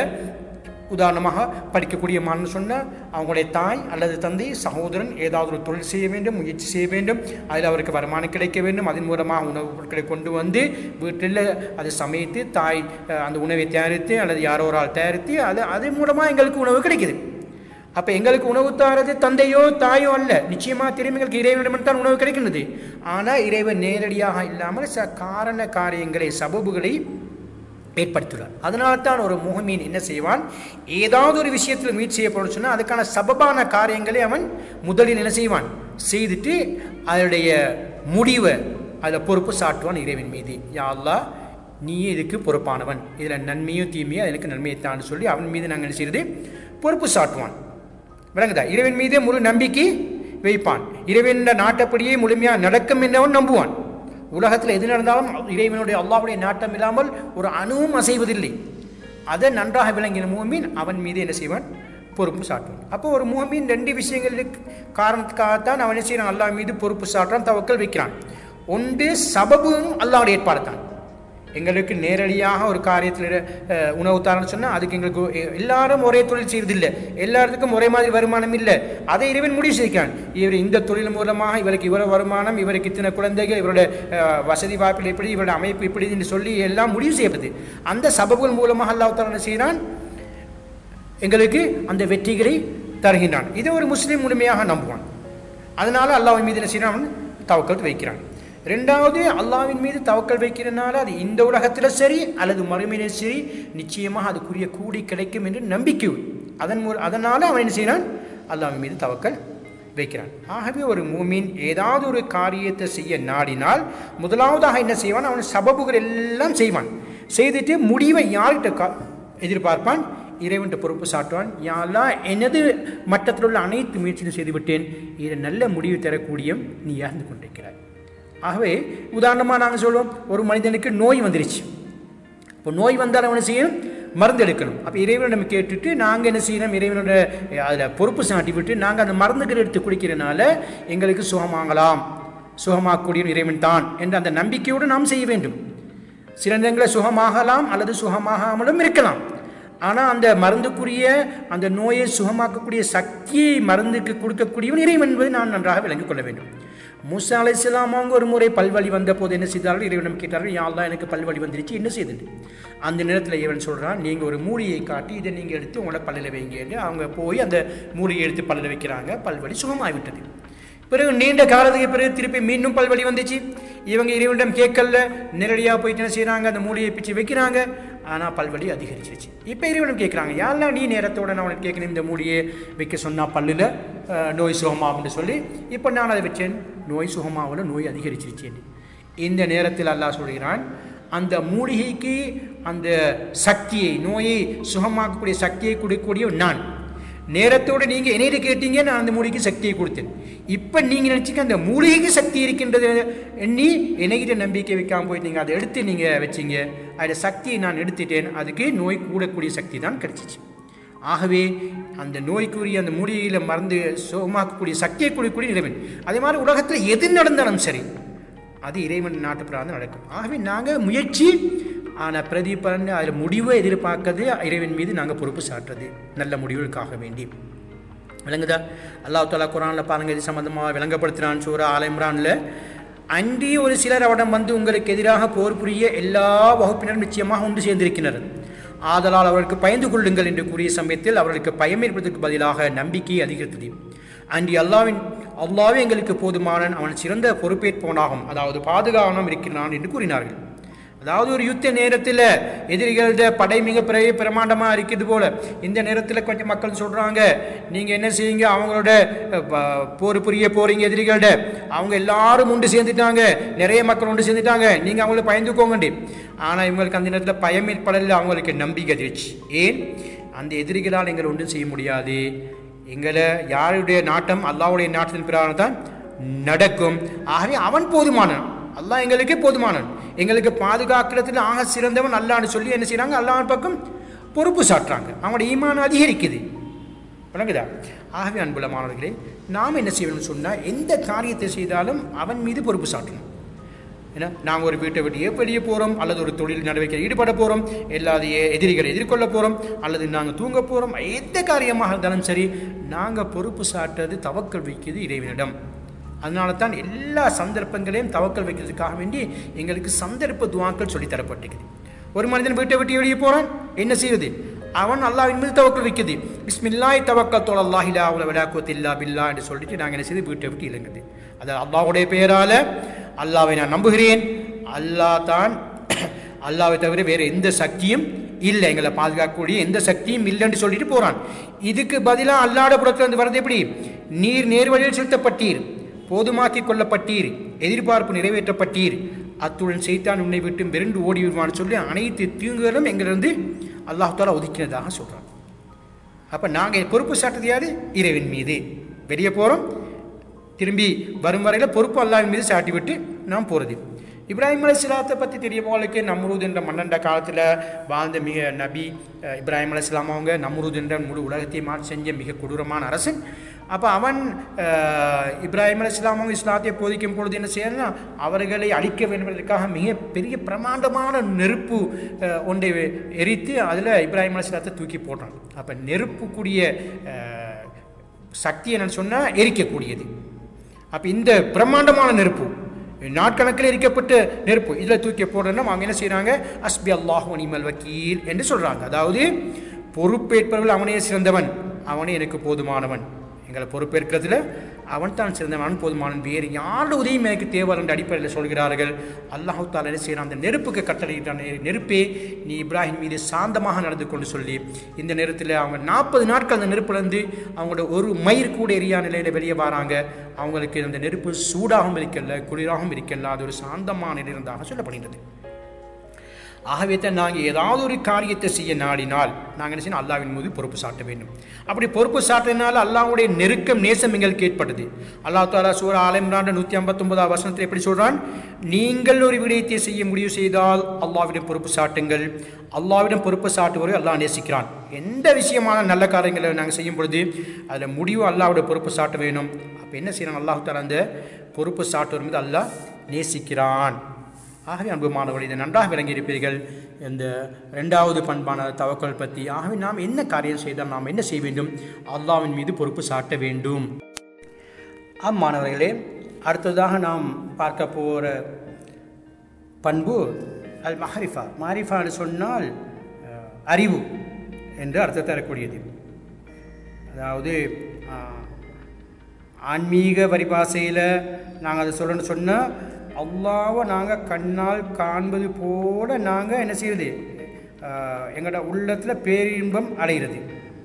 உதாரணமாக படிக்கக்கூடிய மாணவன் சொன்னால் அவங்களுடைய தாய் அல்லது தந்தை சகோதரன் ஏதாவது ஒரு தொழில் செய்ய வேண்டும் முயற்சி செய்ய வேண்டும் அதில் அவருக்கு வருமானம் கிடைக்க வேண்டும் அதன் மூலமாக உணவுப் பொருட்களை கொண்டு வந்து வீட்டில் அதை சமைத்து தாய் அஹ், அந்த உணவை தயாரித்து அல்லது யாரோ ஒரு ஆள் தயாரித்து அது அதன் மூலமாக எங்களுக்கு உணவு கிடைக்குது அப்போ எங்களுக்கு உணவு தாரது தந்தையோ தாயோ அல்ல நிச்சயமாக திரும்பி எங்களுக்கு இறைவனிடம் தான் உணவு கிடைக்கின்றது ஆனால் இறைவன் நேரடியாக இல்லாமல் ச காரண காரியங்களை சபபுகளை ஏற்படுத்தியுள்ளார் அதனால தான் ஒரு முகமீன் என்ன செய்வான் ஏதாவது ஒரு விஷயத்தில் முயற்சி செய்யப்படும் சொன்னால் அதுக்கான சபபான காரியங்களை அவன் முதலில் என்ன செய்வான் செய்துட்டு அதனுடைய முடிவை அதில் பொறுப்பு சாட்டுவான் இறைவன் மீது யா அல்லாஹ் நீயே இதுக்கு பொறுப்பானவன் இதில் நன்மையும் தீமையும் எனக்கு நன்மையை தான் சொல்லி அவன் மீது நாங்கள் என்ன செய்யறது பொறுப்பு சாட்டுவான் விளங்குதா இறைவன் மீதே முழு நம்பிக்கை வைப்பான் இறைவன் நாட்டப்படியே முழுமையாக நடக்கும் என்றவன் நம்புவான் உலகத்தில் எது நடந்தாலும் இறைவனுடைய அல்லாஹ்வுடைய நாட்டம் இல்லாமல் ஒரு அணுவும் அசைவதில்லை அதை நன்றாக விளங்கின மூமின் அவன் மீது என்ன செய்வான் பொறுப்பு சாட்டுவான் அப்போ ஒரு மூமின் ரெண்டு விஷயங்களுக்கு காரணத்துக்காகத்தான் அவன் என்ன செய்யறான் அல்லாஹ் மீது பொறுப்பு சாட்டுறான் தவக்கல் வைக்கிறான் ஒன்று சபபும் அல்லாஹ்வுடைய ஏற்பாடு தான் எங்களுக்கு நேரடியாக ஒரு காரியத்தில் அஹ், உணவு தரணும்னு சொன்னால் அதுக்கு எங்களுக்கு எ- எல்லாரும் ஒரே தொழில் செய்யறதில்லை எல்லாத்துக்கும் ஒரே மாதிரி வருமானம் இல்லை அதை இறைவன் முடிவு செய்கிறான் இவர் இந்த தொழில் மூலமாக இவருக்கு இவ்வளவு வருமானம் இவருக்கு இத்தனை குழந்தைகள் இவருடைய அஹ், வசதி வாய்ப்பில் இப்படி இவருடைய அமைப்பு இப்படி என்று சொல்லி எல்லாம் முடிவு செய்யப்படுது அந்த சபபுகள் மூலமாக அல்லாஹ் தஆலா என்ன செய்கிறான் எங்களுக்கு அந்த வெற்றிகளை தருகின்றான் இதை ஒரு முஸ்லீம் முழுமையாக நம்புவான் அதனால அல்லாஹ்வின் மீது என்ன செய்யறான் அவன் தவக்கல் வைக்கிறான் ரெண்டாவது அல்லாஹ்வின் மீது தவக்கல் வைக்கிறனால அது இந்த உலகத்தில் சரி அல்லது மறுமையிலே சரி நிச்சயமாக அதுக்குரிய கூடி கிடைக்கும் என்று நம்பிக்கை அதன் மூல அதனால் அவன் என்ன செய்கிறான் அல்லாஹ்வின் மீது தவக்கல் வைக்கிறான் ஆகவே ஒரு மூமின் ஏதாவது ஒரு காரியத்தை செய்ய நாடினால் முதலாவதாக என்ன செய்வான் அவன் சபபுகள் எல்லாம் செய்வான் செய்துட்டு முடிவை யார்கிட்ட கா எதிர்பார்ப்பான் இறைவன்கிட்ட பொறுப்பு சாட்டுவான் யாரெல்லாம் எனது மட்டத்தில் உள்ள அனைத்து முயற்சியும் செய்து விட்டேன் இதை நல்ல முடிவு தரக்கூடிய நீ இறந்து கொண்டிருக்கிறாய் ஆகவே உதாரணமாக நாங்கள் சொல்லுவோம் ஒரு மனிதனுக்கு நோய் வந்துருச்சு இப்போ நோய் வந்தால் அவனை செய்யணும் மருந்து எடுக்கணும் அப்போ இறைவனிடம் கேட்டுட்டு நாங்கள் என்ன செய்யணும் இறைவனோட அதில் பொறுப்பு சாட்டி விட்டு நாங்கள் அந்த மருந்துகள் எடுத்து குடிக்கிறனால எங்களுக்கு சுகமாகலாம் சுகமாக்கக்கூடிய இறைவன் தான் என்ற அந்த நம்பிக்கையோடு நாம் செய்ய வேண்டும் சில நேரங்களில் சுகமாகலாம் அல்லது சுகமாகாமலும் இருக்கலாம் ஆனால் அந்த மருந்துக்குரிய அந்த நோயை சுகமாக்கக்கூடிய சக்தியை மருந்துக்கு கொடுக்கக்கூடியவன் இறைவன் என்பதை நான் நன்றாக விளங்கிக் கொள்ள வேண்டும் மூசா அலைஹிஸ்ஸலாம் அவங்க ஒரு முறை பல்வலி வந்த போது என்ன செய்தார்கள் இறைவனம் கேட்டார்கள் யா அல்லாஹ் எனக்கு பல்வலி வந்துருச்சு என்ன செய்துட்டு அந்த நேரத்தில் இவன் சொல்கிறான் நீங்கள் ஒரு மூலியை காட்டி இதை நீங்கள் எடுத்து உங்களோட பல்லில் வைங்கன்னு அவங்க போய் அந்த மூலியை எடுத்து பல்லில் வைக்கிறாங்க பல்வலி சுகமாகிவிட்டது பிறகு நீண்ட காலத்துக்கு பிறகு திருப்பி மீண்டும் பல்வலி வந்துச்சு இவங்க இறைவனிடம் கேட்கல நேரடியாக போயிட்டு என்ன செய்கிறாங்க அந்த மூலியை பிச்சு வைக்கிறாங்க ஆனால் பல்வலி அதிகரிச்சிருச்சு இப்போ இறைவனிடம் கேட்குறாங்க யாரெல்லாம் நீ நேரத்தோட நான் உனக்கு கேட்கணும் இந்த மூலியை வைக்க சொன்னால் பல்லில் அஹ், நோய் சுகமாகும்னு சொல்லி இப்போ நான் அதை வச்சேன் நோய் சுகமாகல நோய் அதிகரிச்சிருச்சேன் இந்த நேரத்தில் அல்லாஹ் சொல்கிறான் அந்த மூலிகைக்கு அந்த சக்தியை நோயை சுகமாக்கக்கூடிய சக்தியை கொடுக்கக்கூடிய நான் நேரத்தோடு நீங்கள் என்னையிட்ட கேட்டீங்க நான் அந்த மூலிகைக்கு சக்தியை கொடுத்தேன் இப்போ நீங்கள் நினச்சிக்க அந்த மூலிகைக்கு சக்தி இருக்கின்றது எண்ணி என்னைக்கிட்ட நம்பிக்கை வைக்காமல் போய் நீங்கள் அதை எடுத்து நீங்கள் வச்சீங்க அதில் சக்தியை நான் எடுத்துட்டேன் அதுக்கு நோய் கூடக்கூடிய சக்தி தான் கிடைச்சிச்சு ஆகவே அந்த நோய்க்குரிய அந்த மூலிகையில் மருந்து சுகமாக்கக்கூடிய சக்தியை கொடுக்கக்கூடிய இறைவன் அதே மாதிரி உலகத்தில் எது நடந்தாலும் சரி அது இறைவன் நாட்டு பிராந்தம் நடக்கும் ஆகவே நாங்கள் முயற்சி ஆனால் பிரதிபலன் அதில் முடிவை எதிர்பார்க்கறது இறைவன் மீது நாங்கள் பொறுப்பு சாட்டுறது நல்ல முடிவுகளுக்காக வேண்டி விளங்குதா அல்லாஹ் தாலா குரானில் பாருங்க இது சம்மந்தமாக விளங்கப்படுத்துகிறான் சூரா ஆல இம்ரானில் அன்றி ஒரு சிலர் அவடம் வந்து உங்களுக்கு எதிராக போர் புரிய எல்லா வகுப்பினரும் நிச்சயமாக ஒன்று சேர்ந்திருக்கின்றனர் ஆதலால் அவர்களுக்கு பயந்து கொள்ளுங்கள் என்று கூறிய சமயத்தில் அவர்களுக்கு பயம் ஏற்படுவதற்கு பதிலாக நம்பிக்கை அதிகரித்தது அன்றி அல்லாவின் அல்லாவே எங்களுக்கு போதுமானன் அவன் சிறந்த பொறுப்பேற்பவனாகும் அதாவது பாதுகாவனம் இருக்கிறான் என்று கூறினார்கள் அதாவது ஒரு யுத்த நேரத்தில் எதிரிகளோட படை மிக பெரிய பிரமாண்டமாக இருக்கிறது போல இந்த நேரத்தில் கொஞ்சம் மக்கள் சொல்கிறாங்க நீங்கள் என்ன செய்யுங்க அவங்களோட அஹ், ப- போர் புரிய போறீங்க எதிரிகளோட அவங்க எல்லாரும் உண்டு சேர்ந்துட்டாங்க நிறைய மக்கள் உண்டு சேர்ந்துட்டாங்க நீங்கள் அவங்கள பயந்துக்கோங்கண்டி ஆனால் இவங்களுக்கு அந்த நேரத்தில் பயம் ஏற்படல அவங்களுக்கு நம்பிக்கை அதிர்ச்சி ஏன் அந்த எதிரிகளால் எங்களை ஒன்றும் செய்ய முடியாது எங்களை யாருடைய நாட்டம் அல்லாவுடைய நாட்டத்தின் பிரான தான் நடக்கும் ஆகவே அவன் போதுமானவன் அல்லாஹ் எங்களுக்கே போதுமானவன் எங்களுக்கு பாதுகாக்கிறதுல ஆக சிறந்தவன் அல்லான்னு சொல்லி என்ன செய்றாங்க அல்லாஹ் பக்கம் பொறுப்பு சாட்டுறாங்க அவனோட ஈமான் அதிகரிக்குது விளங்குதா ஆகவே அன்புள்ள மாணவர்களே நாம் என்ன செய்யணும்னு சொன்னால் எந்த காரியத்தை செய்தாலும் அவன் மீது பொறுப்பு சாட்டணும் ஏன்னா நாங்கள் ஒரு வீட்டை விட்டு வெளியே போகிறோம் அல்லது ஒரு தொழில் நடவடிக்கையில் ஈடுபட போகிறோம் எல்லாது எ- எதிரிகளை எதிர்கொள்ள போகிறோம் அல்லது நாங்கள் தூங்க போகிறோம் எந்த காரியமாக இருந்தாலும் சரி நாங்கள் பொறுப்பு சாட்டுறது தவக்கல் வைக்கிறது இறைவனிடம் அதனால தான் எல்லா சந்தர்ப்பங்களையும் தவக்கல் வைக்கிறதுக்காக வேண்டி எங்களுக்கு சந்தர்ப்ப துவாக்கள் சொல்லித் தரப்பட்டிருக்குது ஒரு மனிதன் வீட்டை விட்டு வெளியே போகிறான் என்ன செய்வது அவன் அல்லாஹ்வின் மீது தவக்கல் வைக்குது பிஸ்மில்லாய் தவக்கல் தோல் அல்லாஹிலா அவ்வளோ விடாக்குவத் இல்லா பில்லா என்று சொல்லிட்டு நாங்கள் என்ன செய்து வீட்டை விட்டு இலங்குது அது அல்லாஹ்வுடைய பெயரால் அல்லாவை நான் நம்புகிறேன் அல்லாஹ் தான் அல்லாவை தவிர வேறு எந்த சக்தியும் இல்லை எங்களை பாதுகாக்கக்கூடிய எந்த சக்தியும் இல்லைன்னு சொல்லிட்டு போகிறான் இதுக்கு பதிலாக அல்லாட புறத்துல இருந்து வர்றது எப்படி நீர் நேர்வழியில் செலுத்தப்பட்டீர் போதுமாக்கி கொள்ளப்பட்டீர் எதிர்பார்ப்பு நிறைவேற்றப்பட்டீர் அத்துடன் செய்தான் உன்னை விட்டு விரண்டு ஓடி விடுவான்னு சொல்லி அனைத்து தீங்குகளும் எங்களிருந்து அல்லாஹால ஒதுக்கினதாக சொல்கிறான் அப்போ நாங்கள் பொறுப்பு சாட்டுறது யாரு இறைவன் மீது வெளியே போகிறோம் திரும்பி வரும் வரையில் பொறுப்பு அல்லாஹ்வின் மீது சாட்டி விட்டு நாம் போகிறது இப்ராஹிம் அலைஹிஸ்ஸலாத்தை பற்றி தெரியும் போலுக்கு நம்ரூத் என்ற மன்னண்ட காலத்தில் வாழ்ந்த மிக நபி அஹ், இப்ராஹிம் அலைஹிஸ்ஸலாம் அவங்க நம்ரூத் என்ற முழு உலகத்தையும் மாற்றி செஞ்ச மிக கொடூரமான அரசன் அப்போ அவன் அஹ், இப்ராஹிம் அலைஹிஸ்ஸலாம் அவங்க இஸ்லாத்தை போதிக்கும் பொழுது என்ன செய்யலாம் அவர்களை அழிக்க வேண்டும் என்பதற்காக மிக பெரிய பிரமாண்டமான நெருப்பு அஹ், ஒன்றை எரித்து அதில் இப்ராஹிம் அலைஹிஸ்ஸலாத்தை தூக்கி போடுறான் அப்போ நெருப்புக்குரிய அஹ், சக்தி என்னன்னு சொன்னால் எரிக்கக்கூடியது அப்போ இந்த பிரம்மாண்டமான நெருப்பு நாட்கணக்கில் எரிக்கப்பட்ட நெருப்பு இதில் தூக்கி போடுறதுனா அவங்க என்ன செய்கிறாங்க அஸ்பி அல்லாஹ் நிமல் வக்கீல் என்று சொல்கிறாங்க அதாவது பொறுப்பேற்பவர்கள் அவனே சிறந்தவன் அவனே எனக்கு போதுமானவன் எங்களை பொறுப்பேற்கிறதுல அவன் தான் சிறந்தவன் அவன் போதுமானவன் வேறு யாரோட உதவியும் எனக்கு தேவை என்ற அடிப்படையில் சொல்கிறார்கள் அல்லாஹு தாலா என்ன செய்யறான் அந்த நெருப்புக்கு கட்டளையிட்டான் "நெ- நெருப்பே நீ இப்ராஹிம் மீது சாந்தமாக நடந்து கொண்டு சொல்லி இந்த நேரத்தில் அவங்க நாற்பது நாட்கள் அந்த நெருப்புலேருந்து அவங்களோட ஒரு மயிர் கூட எரியா நிலையில் வெளியே வராங்க அவங்களுக்கு அந்த நெருப்பு சூடாகவும் இருக்கல குளிராகவும் இருக்கல அது ஒரு சாந்தமான நிலை இருந்ததாக சொல்லப்படுகிறது ஆகவே தான் நாங்கள் ஏதாவது ஒரு காரியத்தை செய்ய நாடினால் நாங்கள் என்ன செய்யணும் அல்லாவின் மீது பொறுப்பு சாட்ட வேண்டும் அப்படி பொறுப்பு சாட்டினால் அல்லாஹ்வுடைய நெருக்கம் நேசம் எங்களுக்கு ஏற்பட்டது அல்லாஹ் தாலா சூரா ஆலம்ரான் நூற்றி ஐம்பத்தொன்பதாம் வசனத்தில் எப்படி சொல்கிறான் நீங்கள் ஒரு விடயத்தை செய்ய முடிவு செய்தால் அல்லாவிடம் பொறுப்பு சாட்டுங்கள் அல்லாவிடம் பொறுப்பு சாட்டுவரை அல்லாஹ் நேசிக்கிறான் எந்த விஷயமான நல்ல காரியங்களை நாங்கள் செய்யும் பொழுது அதில் முடிவு அல்லாஹ்வுடைய பொறுப்பு சாட்ட வேணும் அப்போ என்ன செய்யணும் அல்லாஹ் தாலா அந்த பொறுப்பு சாட்டுவர் மீது அல்லாஹ் நேசிக்கிறான் ஆகவே அன்பு மாணவர்கள் இதை நன்றாக விளங்கியிருப்பீர்கள் இந்த ரெண்டாவது பண்பான தவக்கல் பற்றி ஆகவே நாம் என்ன காரியம் செய்தால் நாம் என்ன செய்ய வேண்டும் அல்லாவின் மீது பொறுப்பு சாட்ட வேண்டும் ஆம் மாணவர்களே அடுத்ததாக நாம் பார்க்க போகிற பண்பு அல் மஹரிஃபா மாரிஃபான்னு சொன்னால் அஹ், அறிவு என்று அர்த்தம் தரக்கூடியது அதாவது ஆஹ், ஆன்மீக பரிபாசையில் நாங்கள் அதை சொல்லணும்னு சொன்னால் அல்லாவை நாங்கள் கண்ணால் காண்பது போல நாங்கள் என்ன செய்யறது ஆஹ், எங்களோட உள்ளத்தில் பேரின்பம் அடைகிறது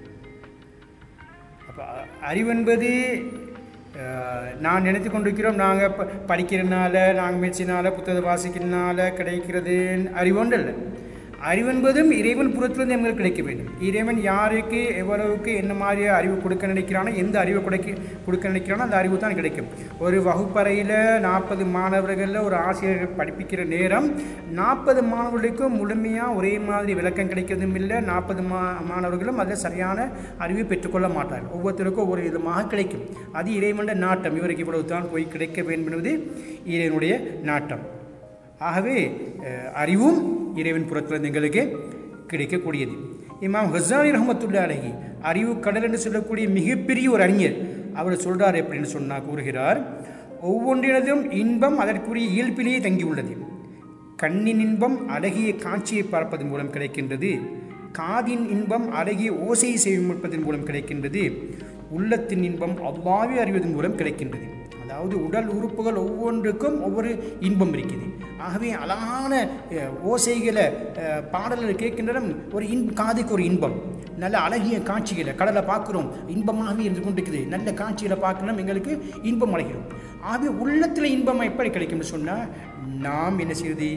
அப்போ அறிவென்பது அஹ், நான் நினைத்து கொண்டிருக்கிறோம் நாங்கள் ப படிக்கிறதுனால நாங்கள் முயற்சினால புத்தகத்தை வாசிக்கிறதுனால கிடைக்கிறது அறிவுண்டல்ல அறிவென்பதும் இறைவன் புறத்திலிருந்து எங்களுக்கு கிடைக்க வேண்டும் இறைவன் யாருக்கு எவ்வளவுக்கு என்ன மாதிரி அறிவு கொடுக்க நினைக்கிறானோ எந்த அறிவை கொடுக்க கொடுக்க நினைக்கிறானோ அந்த அறிவு தான் கிடைக்கும் ஒரு வகுப்பறையில் நாற்பது மாணவர்களில் ஒரு ஆசிரியர் படிப்பிக்கிற நேரம் நாற்பது மாணவர்களுக்கும் முழுமையாக ஒரே மாதிரி விளக்கம் கிடைக்கிறதும் இல்லை நாற்பது மா மாணவர்களும் அதில் சரியான அறிவை பெற்றுக்கொள்ள மாட்டார்கள் ஒவ்வொருத்தருக்கும் ஒவ்வொரு விதமாக கிடைக்கும் அது இறைவனுடைய நாட்டம் இவருக்கு இவ்வளவு தான் போய் கிடைக்க வேண்டும் என்பது இறைவனுடைய நாட்டம் ஆகவே அஹ், அறிவும் இறைவன் புறத்திலிருந்து எங்களுக்கு கிடைக்கக்கூடியது இமாம் ஹசானி ரஹமத்துல்லா அலஹி அறிவு கடல் என்று சொல்லக்கூடிய மிகப்பெரிய ஒரு அறிஞர் அவர் சொல்றார் எப்படின்னு சொன்னா கூறுகிறார் ஒவ்வொன்றினதும் இன்பம் அதற்குரிய இயல்பிலேயே தங்கியுள்ளது கண்ணின் இன்பம் அழகிய காட்சியை பார்ப்பதன் மூலம் கிடைக்கின்றது காதின் இன்பம் அழகிய ஓசையை செவிமடுப்பதன் மூலம் கிடைக்கின்றது உள்ளத்தின் இன்பம் அவ்வாவே அறிவதன் மூலம் கிடைக்கின்றது அதாவது உடல் உறுப்புகள் ஒவ்வொன்றுக்கும் ஒவ்வொரு இன்பம் இருக்குது ஆகவே அழகான அஹ், ஓசைகளை அஹ், பாடல்களை கேட்கின்ற ஒரு இன் காதுக்கு ஒரு இன்பம் நல்ல அழகிய காட்சிகளை கடலை பார்க்குறோம் இன்பமாகவே இருந்து கொண்டிருக்குது நல்ல காட்சிகளை பார்க்கணும் எங்களுக்கு இன்பம் அடைகிறோம் ஆகவே உள்ளத்தில் இன்பம் எப்படி கிடைக்கும்னு சொன்னால் நாம் என்ன செய்வது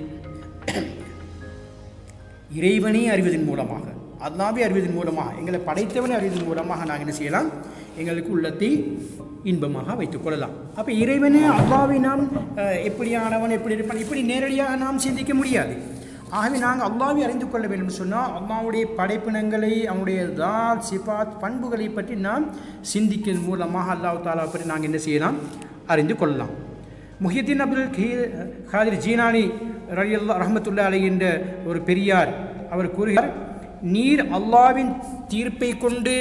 இறைவனை அறிவதன் மூலமாக அல்லாவே அறிவதன் மூலமாக எங்களை படைத்தவனை அறிவதன் மூலமாக நாங்கள் என்ன செய்யலாம் எங்களுக்கு உள்ளத்தை இன்பமாக வைத்துக் கொள்ளலாம் அப்போ இறைவனே அல்லாவை நாம் அஹ், எப்படியானவன் எப்படி இருப்பான் இப்படி நேரடியாக நாம் சிந்திக்க முடியாது ஆகவே நாங்கள் அல்லாவை அறிந்து கொள்ள வேண்டும் சொன்னால் அல்லாவுடைய படைப்பினங்களை அவனுடைய தாத் சிபாத் பண்புகளை பற்றி நாம் சிந்திக்கிறதன் மூலமாக அல்லாஹ் தாலா பற்றி நாங்கள் என்ன செய்யலாம் அறிந்து கொள்ளலாம் முஹியத்தின் அப்துல் கீ காதிர் ஜீனானி ரலியல்லா ரஹமத்துல்லா அலை என்ற ஒரு பெரியார் அவர் கூறுகிறார் நீர் அல்லாவின் தீர்ப்பை கொண்டு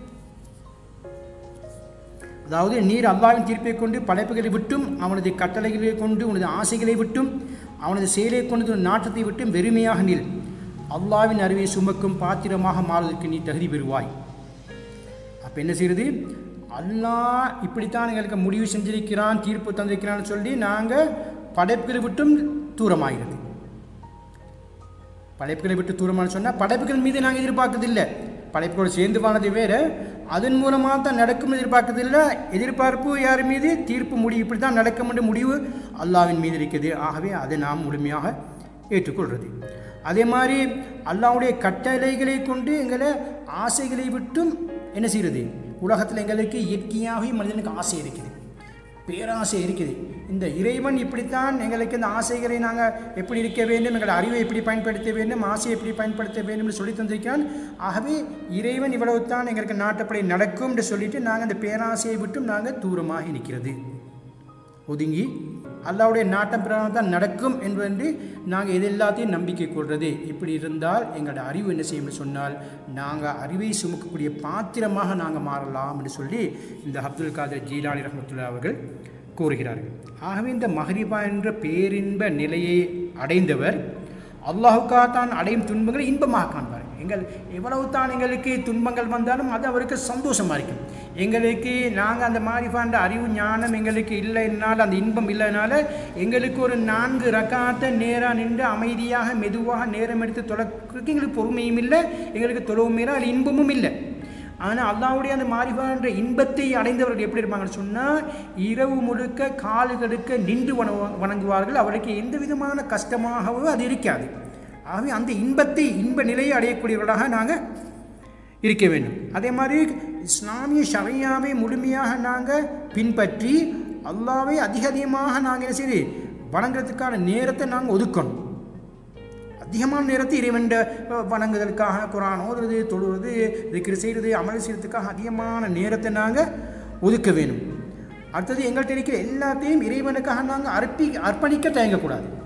அதாவது நீர் அல்லாவின் தீர்ப்பை கொண்டு படைப்புகளை விட்டும் அவனது கட்டளைகளை கொண்டு உனது ஆசைகளை விட்டும் அவனது செயலை கொண்டு உன் நாட்டத்தை விட்டும் வெறுமையாக நில் அல்லாவின் அறிவை சுமக்கும் பாத்திரமாக மாறுவதற்கு நீ தகுதி பெறுவாய் அப்போ என்ன செய்யுது அல்லாஹ் இப்படித்தான் எங்களுக்கு முடிவு செஞ்சிருக்கிறான் தீர்ப்பு தந்திருக்கிறான்னு சொல்லி நாங்கள் படைப்புகளை விட்டும் தூரமாகிறது படைப்புகளை விட்டு தூரமானு சொன்னால் படைப்புகள் மீது நாங்கள் எதிர்பார்க்கறதில்லை படைப்புகளோடு சேர்ந்து வானது வேறு அதன் மூலமாக தான் நடக்கும் எதிர்பார்க்கறதில்லை எதிர்பார்ப்பு யார் மீது தீர்ப்பு முடிவு இப்படி தான் நடக்கும் என்ற முடிவு அல்லாவின் மீது இருக்குது ஆகவே அதை நாம் முழுமையாக ஏற்றுக்கொள்கிறது அதே மாதிரி அல்லாவுடைய கட்டளைகளை கொண்டு எங்களை ஆசைகளை விட்டும் என்ன செய்கிறது உலகத்தில் எங்களுக்கு இயற்கையாகவே மனிதனுக்கு ஆசை இருக்குது பேராசை இருக்குது இந்த இறைவன் இப்படித்தான் எங்களுக்கு இந்த ஆசைகளை நாங்கள் எப்படி இருக்க வேண்டும் எங்கள் அறிவை எப்படி பயன்படுத்த வேண்டும் ஆசையை எப்படி பயன்படுத்த வேண்டும் என்று சொல்லி தந்திருக்கிறான் ஆகவே இறைவன் இவ்வளவு தான் எங்களுக்கு நாட்டப்படி நடக்கும் என்று சொல்லிட்டு நாங்கள் இந்த பேராசையை விட்டும் நாங்கள் தூரமாக இருக்கிறது ஒதுங்கி அல்லாவுடைய நாட்டம் பிரகாரம் தான் நடக்கும் என்பது நாங்கள் இது எல்லாத்தையும் நம்பிக்கை கொள்வது இப்படி இருந்தால் எங்களோட அறிவு என்ன செய்யும்னு சொன்னால் நாங்கள் அறிவை சுமக்கக்கூடிய பாத்திரமாக நாங்கள் மாறலாம் என்று சொல்லி இந்த அப்துல் காதர் ஜீலானி ரஹமத்துல்லா அவர்கள் கூறுகிறார்கள் ஆகவே இந்த மஹரிபா என்ற பேரின்ப நிலையை அடைந்தவர் அல்லாஹுக்காக தான் அடையும் துன்பங்களை இன்பமாக காண்பார் எங்கள் எவ்வளவு தான் எங்களுக்கு துன்பங்கள் வந்தாலும் அது அவருக்கு சந்தோஷமாக இருக்கும் எங்களுக்கு நாங்கள் அந்த மாரிஃபாண்ட அறிவு ஞானம் எங்களுக்கு இல்லைனால் அந்த இன்பம் இல்லைனால எங்களுக்கு ஒரு நான்கு ரக்காத்தை நேராக நின்று அமைதியாக மெதுவாக நேரம் எடுத்து தொலைக்கிறதுக்கு எங்களுக்கு பொறுமையும் இல்லை எங்களுக்கு தொழவும் இல்லை அதில் இன்பமும் இல்லை ஆனால் அல்லாவுடைய அந்த மாரிஃபான்ற இன்பத்தை அடைந்தவர்கள் எப்படி இருப்பாங்கன்னு சொன்னால் இரவு முழுக்க காலு கடுக்க நின்று வண வணங்குவார்கள் அவருக்கு எந்த விதமான கஷ்டமாகவோ அது இருக்காது ஆகவே அந்த இன்பத்தை இன்ப நிலையை அடையக்கூடியவர்களாக நாங்கள் இருக்க வேண்டும் அதே மாதிரி இஸ்லாமிய ஷரையாவை முழுமையாக நாங்கள் பின்பற்றி அல்லாவை அதிக அதிகமாக நாங்கள் என்ன செய்து வணங்குறதுக்கான நேரத்தை நாங்கள் ஒதுக்கணும் அதிகமான நேரத்தை இறைவன் வணங்குதலுக்காக குரான் ஓதுறது தொழுவது திக்ரு செய்கிறது அமல் செய்கிறதுக்காக அதிகமான நேரத்தை நாங்கள் ஒதுக்க வேணும் அடுத்தது எங்கள்கிட்ட இருக்கிற எல்லாத்தையும் இறைவனுக்காக நாங்கள் அர்ப்பி அர்ப்பணிக்க தயங்கக்கூடாது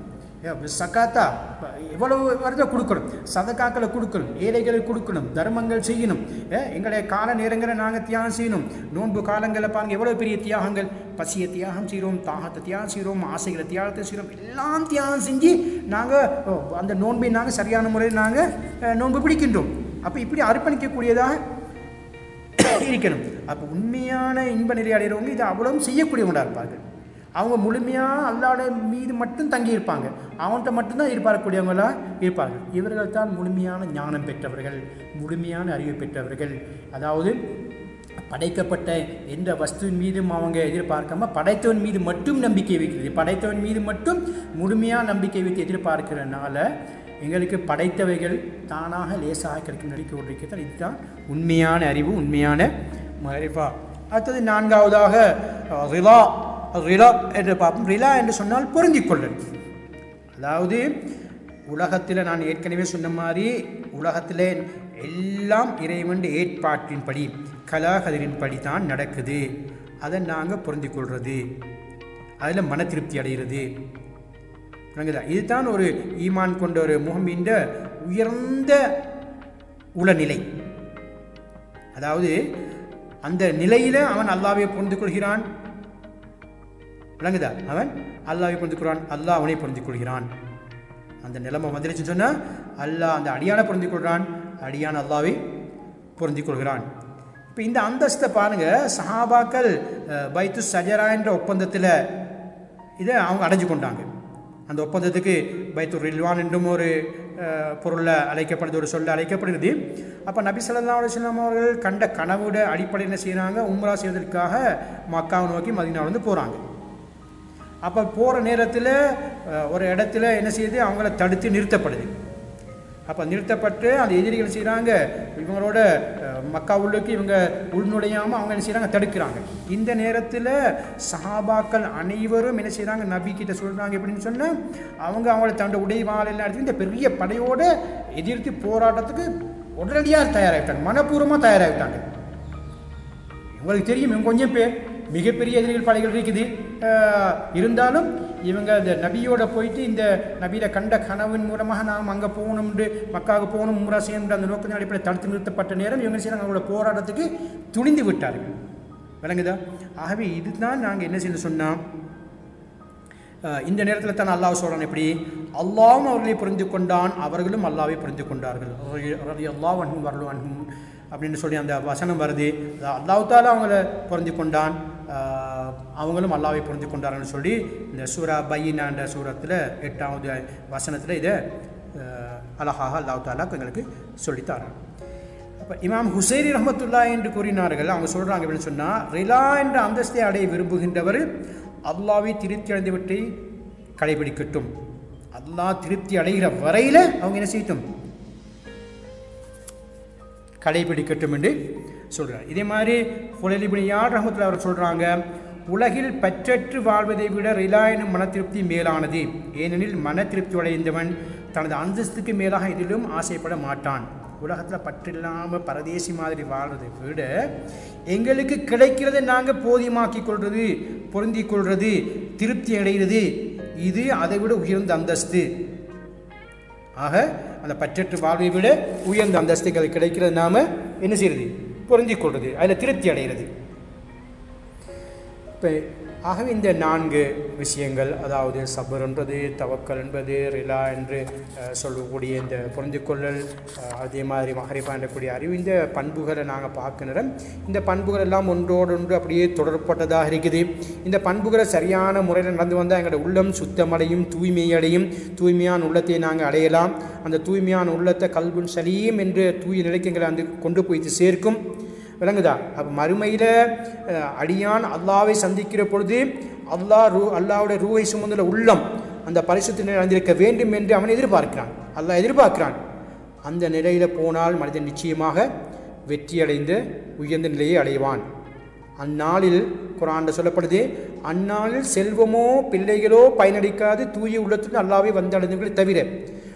சக்காத்தா எவ்வளவு வருதோ கொடுக்கணும் சதக்காக்களை கொடுக்கணும் ஏழைகளுக்கு கொடுக்கணும் தர்மங்கள் செய்யணும் ஏ, எங்களுடைய கால நேரங்களை நாங்கள் தியாகம் செய்யணும் நோன்பு காலங்களில் பாருங்க எவ்வளோ பெரிய தியாகங்கள் பசியை தியாகம் செய்கிறோம் தாகத்தை தியாகம் செய்கிறோம் ஆசைகளை தியாகத்தை செய்கிறோம் எல்லாம் தியாகம் செஞ்சு நாங்கள் அந்த நோன்பை நாங்கள் சரியான முறையில் நாங்கள் நோன்பு பிடிக்கின்றோம் அப்போ இப்படி அர்ப்பணிக்கக்கூடியதாக இருக்கணும் அப்போ உண்மையான இன்ப நிலை அடைகிறவங்க இதை அவ்வளவும் செய்யக்கூடியவங்களாக இருப்பார்கள் அவங்க முழுமையாக அல்லாட மீது மட்டும் தங்கி இருப்பாங்க அவன்கிட்ட மட்டும்தான் எதிர்பார்க்கக்கூடியவங்களா இருப்பார்கள் இவர்கள் தான் முழுமையான ஞானம் பெற்றவர்கள் முழுமையான அறிவு பெற்றவர்கள் அதாவது படைக்கப்பட்ட எந்த வஸ்துவின் மீதும் அவங்க எதிர்பார்க்காம படைத்தவன் மீது மட்டும் நம்பிக்கை வைக்கிறது படைத்தவன் மீது மட்டும் முழுமையாக நம்பிக்கை வைத்து எதிர்பார்க்கிறதுனால எங்களுக்கு படைத்தவைகள் தானாக லேசாக கிடைக்கும் நடிக்க கொண்டிருக்கிறது இதுதான் உண்மையான அறிவு உண்மையான மரிஃபா அடுத்தது நான்காவதாக அஹ், ரிலா ரிலா என்று பார்ப்போம் ரிலா என்று சொன்னால் பொருந்திக் கொள்ளல் அதாவது உலகத்தில் நான் ஏற்கனவே சொன்ன மாதிரி உலகத்தில் எல்லாம் இறைவன் ஏற்பாட்டின்படி கலாகதிரின்படி தான் நடக்குது அதை நாங்கள் பொருந்திக் கொள்வது அதில் மன திருப்தி அடைகிறது விளங்குதா இதுதான் ஒரு ஈமான் கொண்ட ஒரு முகமின்ற உயர்ந்த உளநிலை அதாவது அந்த நிலையில் அவன் அல்லாவை புரிந்து கொள்கிறான் விளங்குதா அவன் அல்லாவை புரிந்து கொள்கிறான் அல்லாஹ் அவனை புரிந்து கொள்கிறான் அந்த நிலைமை வந்துருச்சுன்னு சொன்னால் அல்லாஹ் அந்த அடியானை புரிந்து கொள்கிறான் அடியான் அல்லாவை புரிந்து கொள்கிறான் இப்போ இந்த அந்தஸ்தை பாருங்க சஹாபாக்கள் அஹ், பைத்து சஜரா என்ற ஒப்பந்தத்தில் இதை அவங்க அடைஞ்சு கொண்டாங்க அந்த ஒப்பந்தத்துக்கு பைத்து ரில்வான் என்றும் ஒரு பொருளில் அழைக்கப்படுது ஒரு சொல்ல அழைக்கப்படுகிறது அப்போ நபி ஸல்லல்லாஹு அலைஹி வஸல்லம் அவர்கள் கண்ட கனவுட அடிப்படையில் என்ன செய்கிறாங்க உம்ரா செய்வதற்காக மக்காவை நோக்கி மதினா வந்து போகிறாங்க அப்போ போகிற நேரத்தில் அஹ், ஒரு இடத்துல என்ன செய்யுது அவங்கள தடுத்து நிறுத்தப்படுது அப்போ நிறுத்தப்பட்டு அந்த எதிரிகள் செய்கிறாங்க இவங்களோட அஹ், மக்கா உள்ளுக்கு இவங்க உள்நுழையாமல் அவங்க என்ன செய்கிறாங்க தடுக்கிறாங்க இந்த நேரத்தில் சஹாபாக்கள் அனைவரும் என்ன செய்கிறாங்க நபி கிட்ட சொல்கிறாங்க எப்படின்னு சொன்னால் அவங்க அவங்கள தண்ட உடைவாள் எல்லாம் எடுத்து இந்த பெரிய படையோட எதிர்த்து போராட்டத்துக்கு உடனடியாக தயாராகிட்டாங்க மனப்பூர்வமாக தயாராகிட்டாங்க உங்களுக்கு தெரியும் இவங்க கொஞ்சம் பேர் மிகப்பெரிய எதிரிகள் படைகள் இருக்குது அஹ், இருந்தாலும் இவங்க இந்த நபியோட போயிட்டு இந்த நபியில கண்ட கனவின் மூலமாக நாம் அங்கே போகணும்னு மக்காவுக்கு போகணும் மும்ரா செய்யணும் அந்த நோக்கத்தின் அடிப்படையில் தடுத்து நிறுத்தப்பட்ட நேரம் இவங்க செய்யறாங்க அவங்களோட போராட்டத்துக்கு துணிந்து விட்டார்கள் விளங்குதா ஆகவே இதுதான் நாங்கள் என்ன செய்யணும் சொன்னால் அஹ் இந்த நேரத்தில் தான் அல்லாஹ் சொல்கிறான் எப்படி அல்லாவும் அவர்களை புரிந்து கொண்டான் அவர்களும் அல்லாவை புரிந்து கொண்டார்கள் ரதி அல்லாஹ் அன்ஹும் வரலும் அன்ஹும் அப்படின்னு சொல்லி அந்த வசனம் வருது அல்லாஹ் தாலா அவங்கள புரிந்து கொண்டான் அஹ் அவங்களும் அல்லாவை புரிந்து கொண்டார்கள்னு சொல்லி இந்த சூரா பையினான்ற சூரத்தில் எட்டாவது வசனத்தில் இதை அஹ் அழகாக அல்லாஹ் தாலா எங்களுக்கு சொல்லித்தாரான் அப்போ இமாம் ஹுசைரி ரஹமத்துல்லா என்று கூறினார்கள் அவங்க சொல்கிறாங்க அப்படின்னு சொன்னால் ரிலா என்ற அந்தஸ்தை அடைய விரும்புகின்றவர் அல்லாவை திருப்தி அடைந்தவற்றை கடைபிடிக்கட்டும் அல்லாஹ் திருப்தி அடைகிற வரையில் அவங்க என்ன செய்யட்டும் கடைபிடிக்கட்டும் என்று சொல்கிறார் இதே மாதிரி ஹுலலிபின் யார் ரஹமத்துல்லா அவர் சொல்கிறாங்க உலகில் பற்றற்று வாழ்வதை விட ரிலா எனும் மன திருப்தி மேலானது ஏனெனில் மன திருப்தி அடைந்தவன் தனது அந்தஸ்துக்கு மேலாக எதிலும் ஆசைப்பட மாட்டான் உலகத்தில் பற்றில்லாமல் பரதேசி மாதிரி வாழ்றதை விட எங்களுக்கு கிடைக்கிறதை நாங்கள் போதியமாக்கி கொள்வது பொருந்தி கொள்வது திருப்தி அடைகிறது இது அதை விட உயர்ந்த அந்தஸ்து ஆக அந்த பற்றற்று வாழ்வை விட உயர்ந்த அந்தஸ்துகள் கிடைக்கிறது நாம என்ன செய்யறது பொருந்திக் கொள்வது அதில் திருப்தி அடைகிறது இப்போ ஆகவே இந்த நான்கு விஷயங்கள் அதாவது சபர் என்பது தவக்கல் என்பது ரிலா என்று அஹ், சொல்லக்கூடிய இந்த பொருந்திக்கொள்ளல் அஹ், அதே மாதிரி மகரிஃபா என்றக்கூடிய அறிவு இந்த பண்புகளை நாங்கள் பார்க்க நேரம் இந்த பண்புகள் எல்லாம் ஒன்றோடு ஒன்று அப்படியே தொடர்பட்டதாக இருக்குது இந்த பண்புகளை சரியான முறையில் நடந்து வந்தால் எங்களோட உள்ளம் சுத்தமடையும் தூய்மையடையும் தூய்மையான உள்ளத்தை நாங்கள் அடையலாம் அந்த தூய்மையான உள்ளத்தை கல்புன் சலீம் என்று தூய நிலைக்கு எங்களை வந்து கொண்டு போய் சேர்க்கும் விளங்குதா அப்போ மறுமையில் அடியான் அல்லாவை சந்திக்கிற பொழுது அல்லாஹ் ரூ அல்லாவுடைய ரூவை சுமந்துள்ள உள்ளம் அந்த பரிசுத்த நிலை அடைந்திருக்க வேண்டும் என்று அவன் எதிர்பார்க்கிறான் அல்லாஹ் எதிர்பார்க்கிறான் அந்த நிலையில் போனால் மனிதன் நிச்சயமாக வெற்றியடைந்து உயர்ந்த நிலையை அடைவான் அந்நாளில் குரான்ல சொல்லப்படுது அந்நாளில் செல்வமோ பிள்ளைகளோ பயனளிக்காது தூய உள்ளத்துடன் அல்லாவை வந்தடைந்தவர்களை தவிர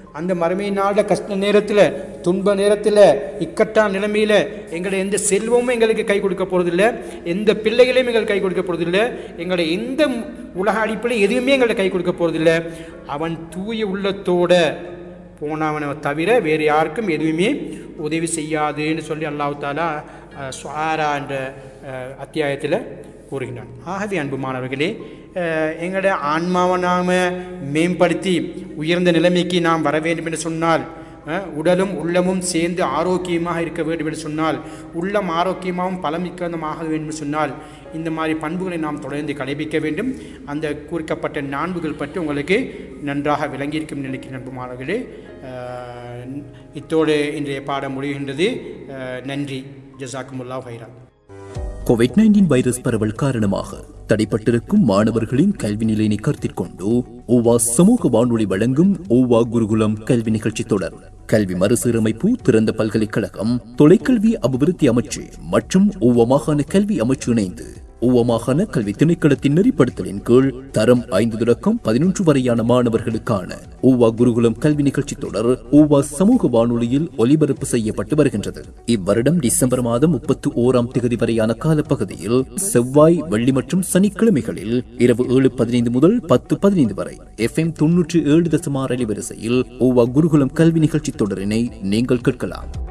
அந்த மறுமை நாள கஷ்ட நேரத்தில் துன்ப நேரத்தில் இக்கட்டான நிலைமையில் எங்களுடைய எந்த செல்வமும் எங்களுக்கு கை கொடுக்க போகிறதில்ல எந்த பிள்ளைகளையும் எங்களுக்கு கை கொடுக்க போகிறதில்ல எங்களுடைய எந்த உலக அடிப்படையில் எதுவுமே எங்கள்ட்ட கை கொடுக்க போகிறதில்ல அவன் தூய உள்ளத்தோட போனவனை தவிர வேறு யாருக்கும் எதுவுமே உதவி செய்யாதுன்னு சொல்லி அல்லாஹ் தாலா அஹ், சுஆரா என்ற அஹ், அத்தியாயத்தில் கூறுகின்றான் ஆகவே அன்புமானவர்களே அஹ், எங்களுடைய ஆன்மாவை நாம் மேம்படுத்தி உயர்ந்த நிலைமைக்கு நாம் வர வேண்டும் என்று சொன்னால் அஹ், உடலும் உள்ளமும் சேர்ந்து ஆரோக்கியமாக இருக்க வேண்டும் என்று சொன்னால் உள்ளம் ஆரோக்கியமாகவும் பலமிக்கமாக வேண்டும் என்று சொன்னால் இந்த மாதிரி பண்புகளை நாம் தொடர்ந்து கடைபிடிக்க வேண்டும் அந்த குறிக்கப்பட்ட நான்குகள் பற்றி உங்களுக்கு நன்றாக விளங்கியிருக்கும் நினைக்கும் நண்புமானவர்களே அஹ், இத்தோடு இன்றைய பாடம் முடிகின்றது அஹ், நன்றி ஜசாக்குமுல்லா ஹைரா கோவிட் நைன்டீன் வைரஸ் பரவல் காரணமாக தடைப்பட்டிருக்கும் மாணவர்களின் கல்வி நிலையினை கருத்தில் கொண்டு ஓவா சமூக வானொலி வழங்கும் ஓவா குருகுலம் கல்வி நிகழ்ச்சி தொடர் கல்வி மறுசீரமைப்பு திறந்த பல்கலைக்கழகம் தொலைக்கல்வி அபிவிருத்தி அமைச்சு மற்றும் ஓவா மாகாண கல்வி அமைச்சு இணைந்து ஓவா மாகாண கல்வி திணைக்களத்தின் நெறிப்படுத்தலின் கீழ் தரம் ஐந்து தொடக்கம் பதினொன்று வரையான மாணவர்களுக்கான ஓவா குருகுலம் கல்வி நிகழ்ச்சி தொடர் ஓவா சமூக வானொலியில் ஒலிபரப்பு செய்யப்பட்டு வருகின்றது இவ்வருடம் டிசம்பர் மாதம் முப்பத்தி ஓராம் தேதி வரையான காலப்பகுதியில் செவ்வாய் வெள்ளி மற்றும் சனிக்கிழமைகளில் இரவு ஏழு பதினைந்து முதல் பத்து பதினைந்து வரை எஃப்எம் தொன்னூற்றி ஏழு தசமார் அலைவரிசையில் ஓவா குருகுலம் கல்வி நிகழ்ச்சி தொடரினை நீங்கள் கேட்கலாம்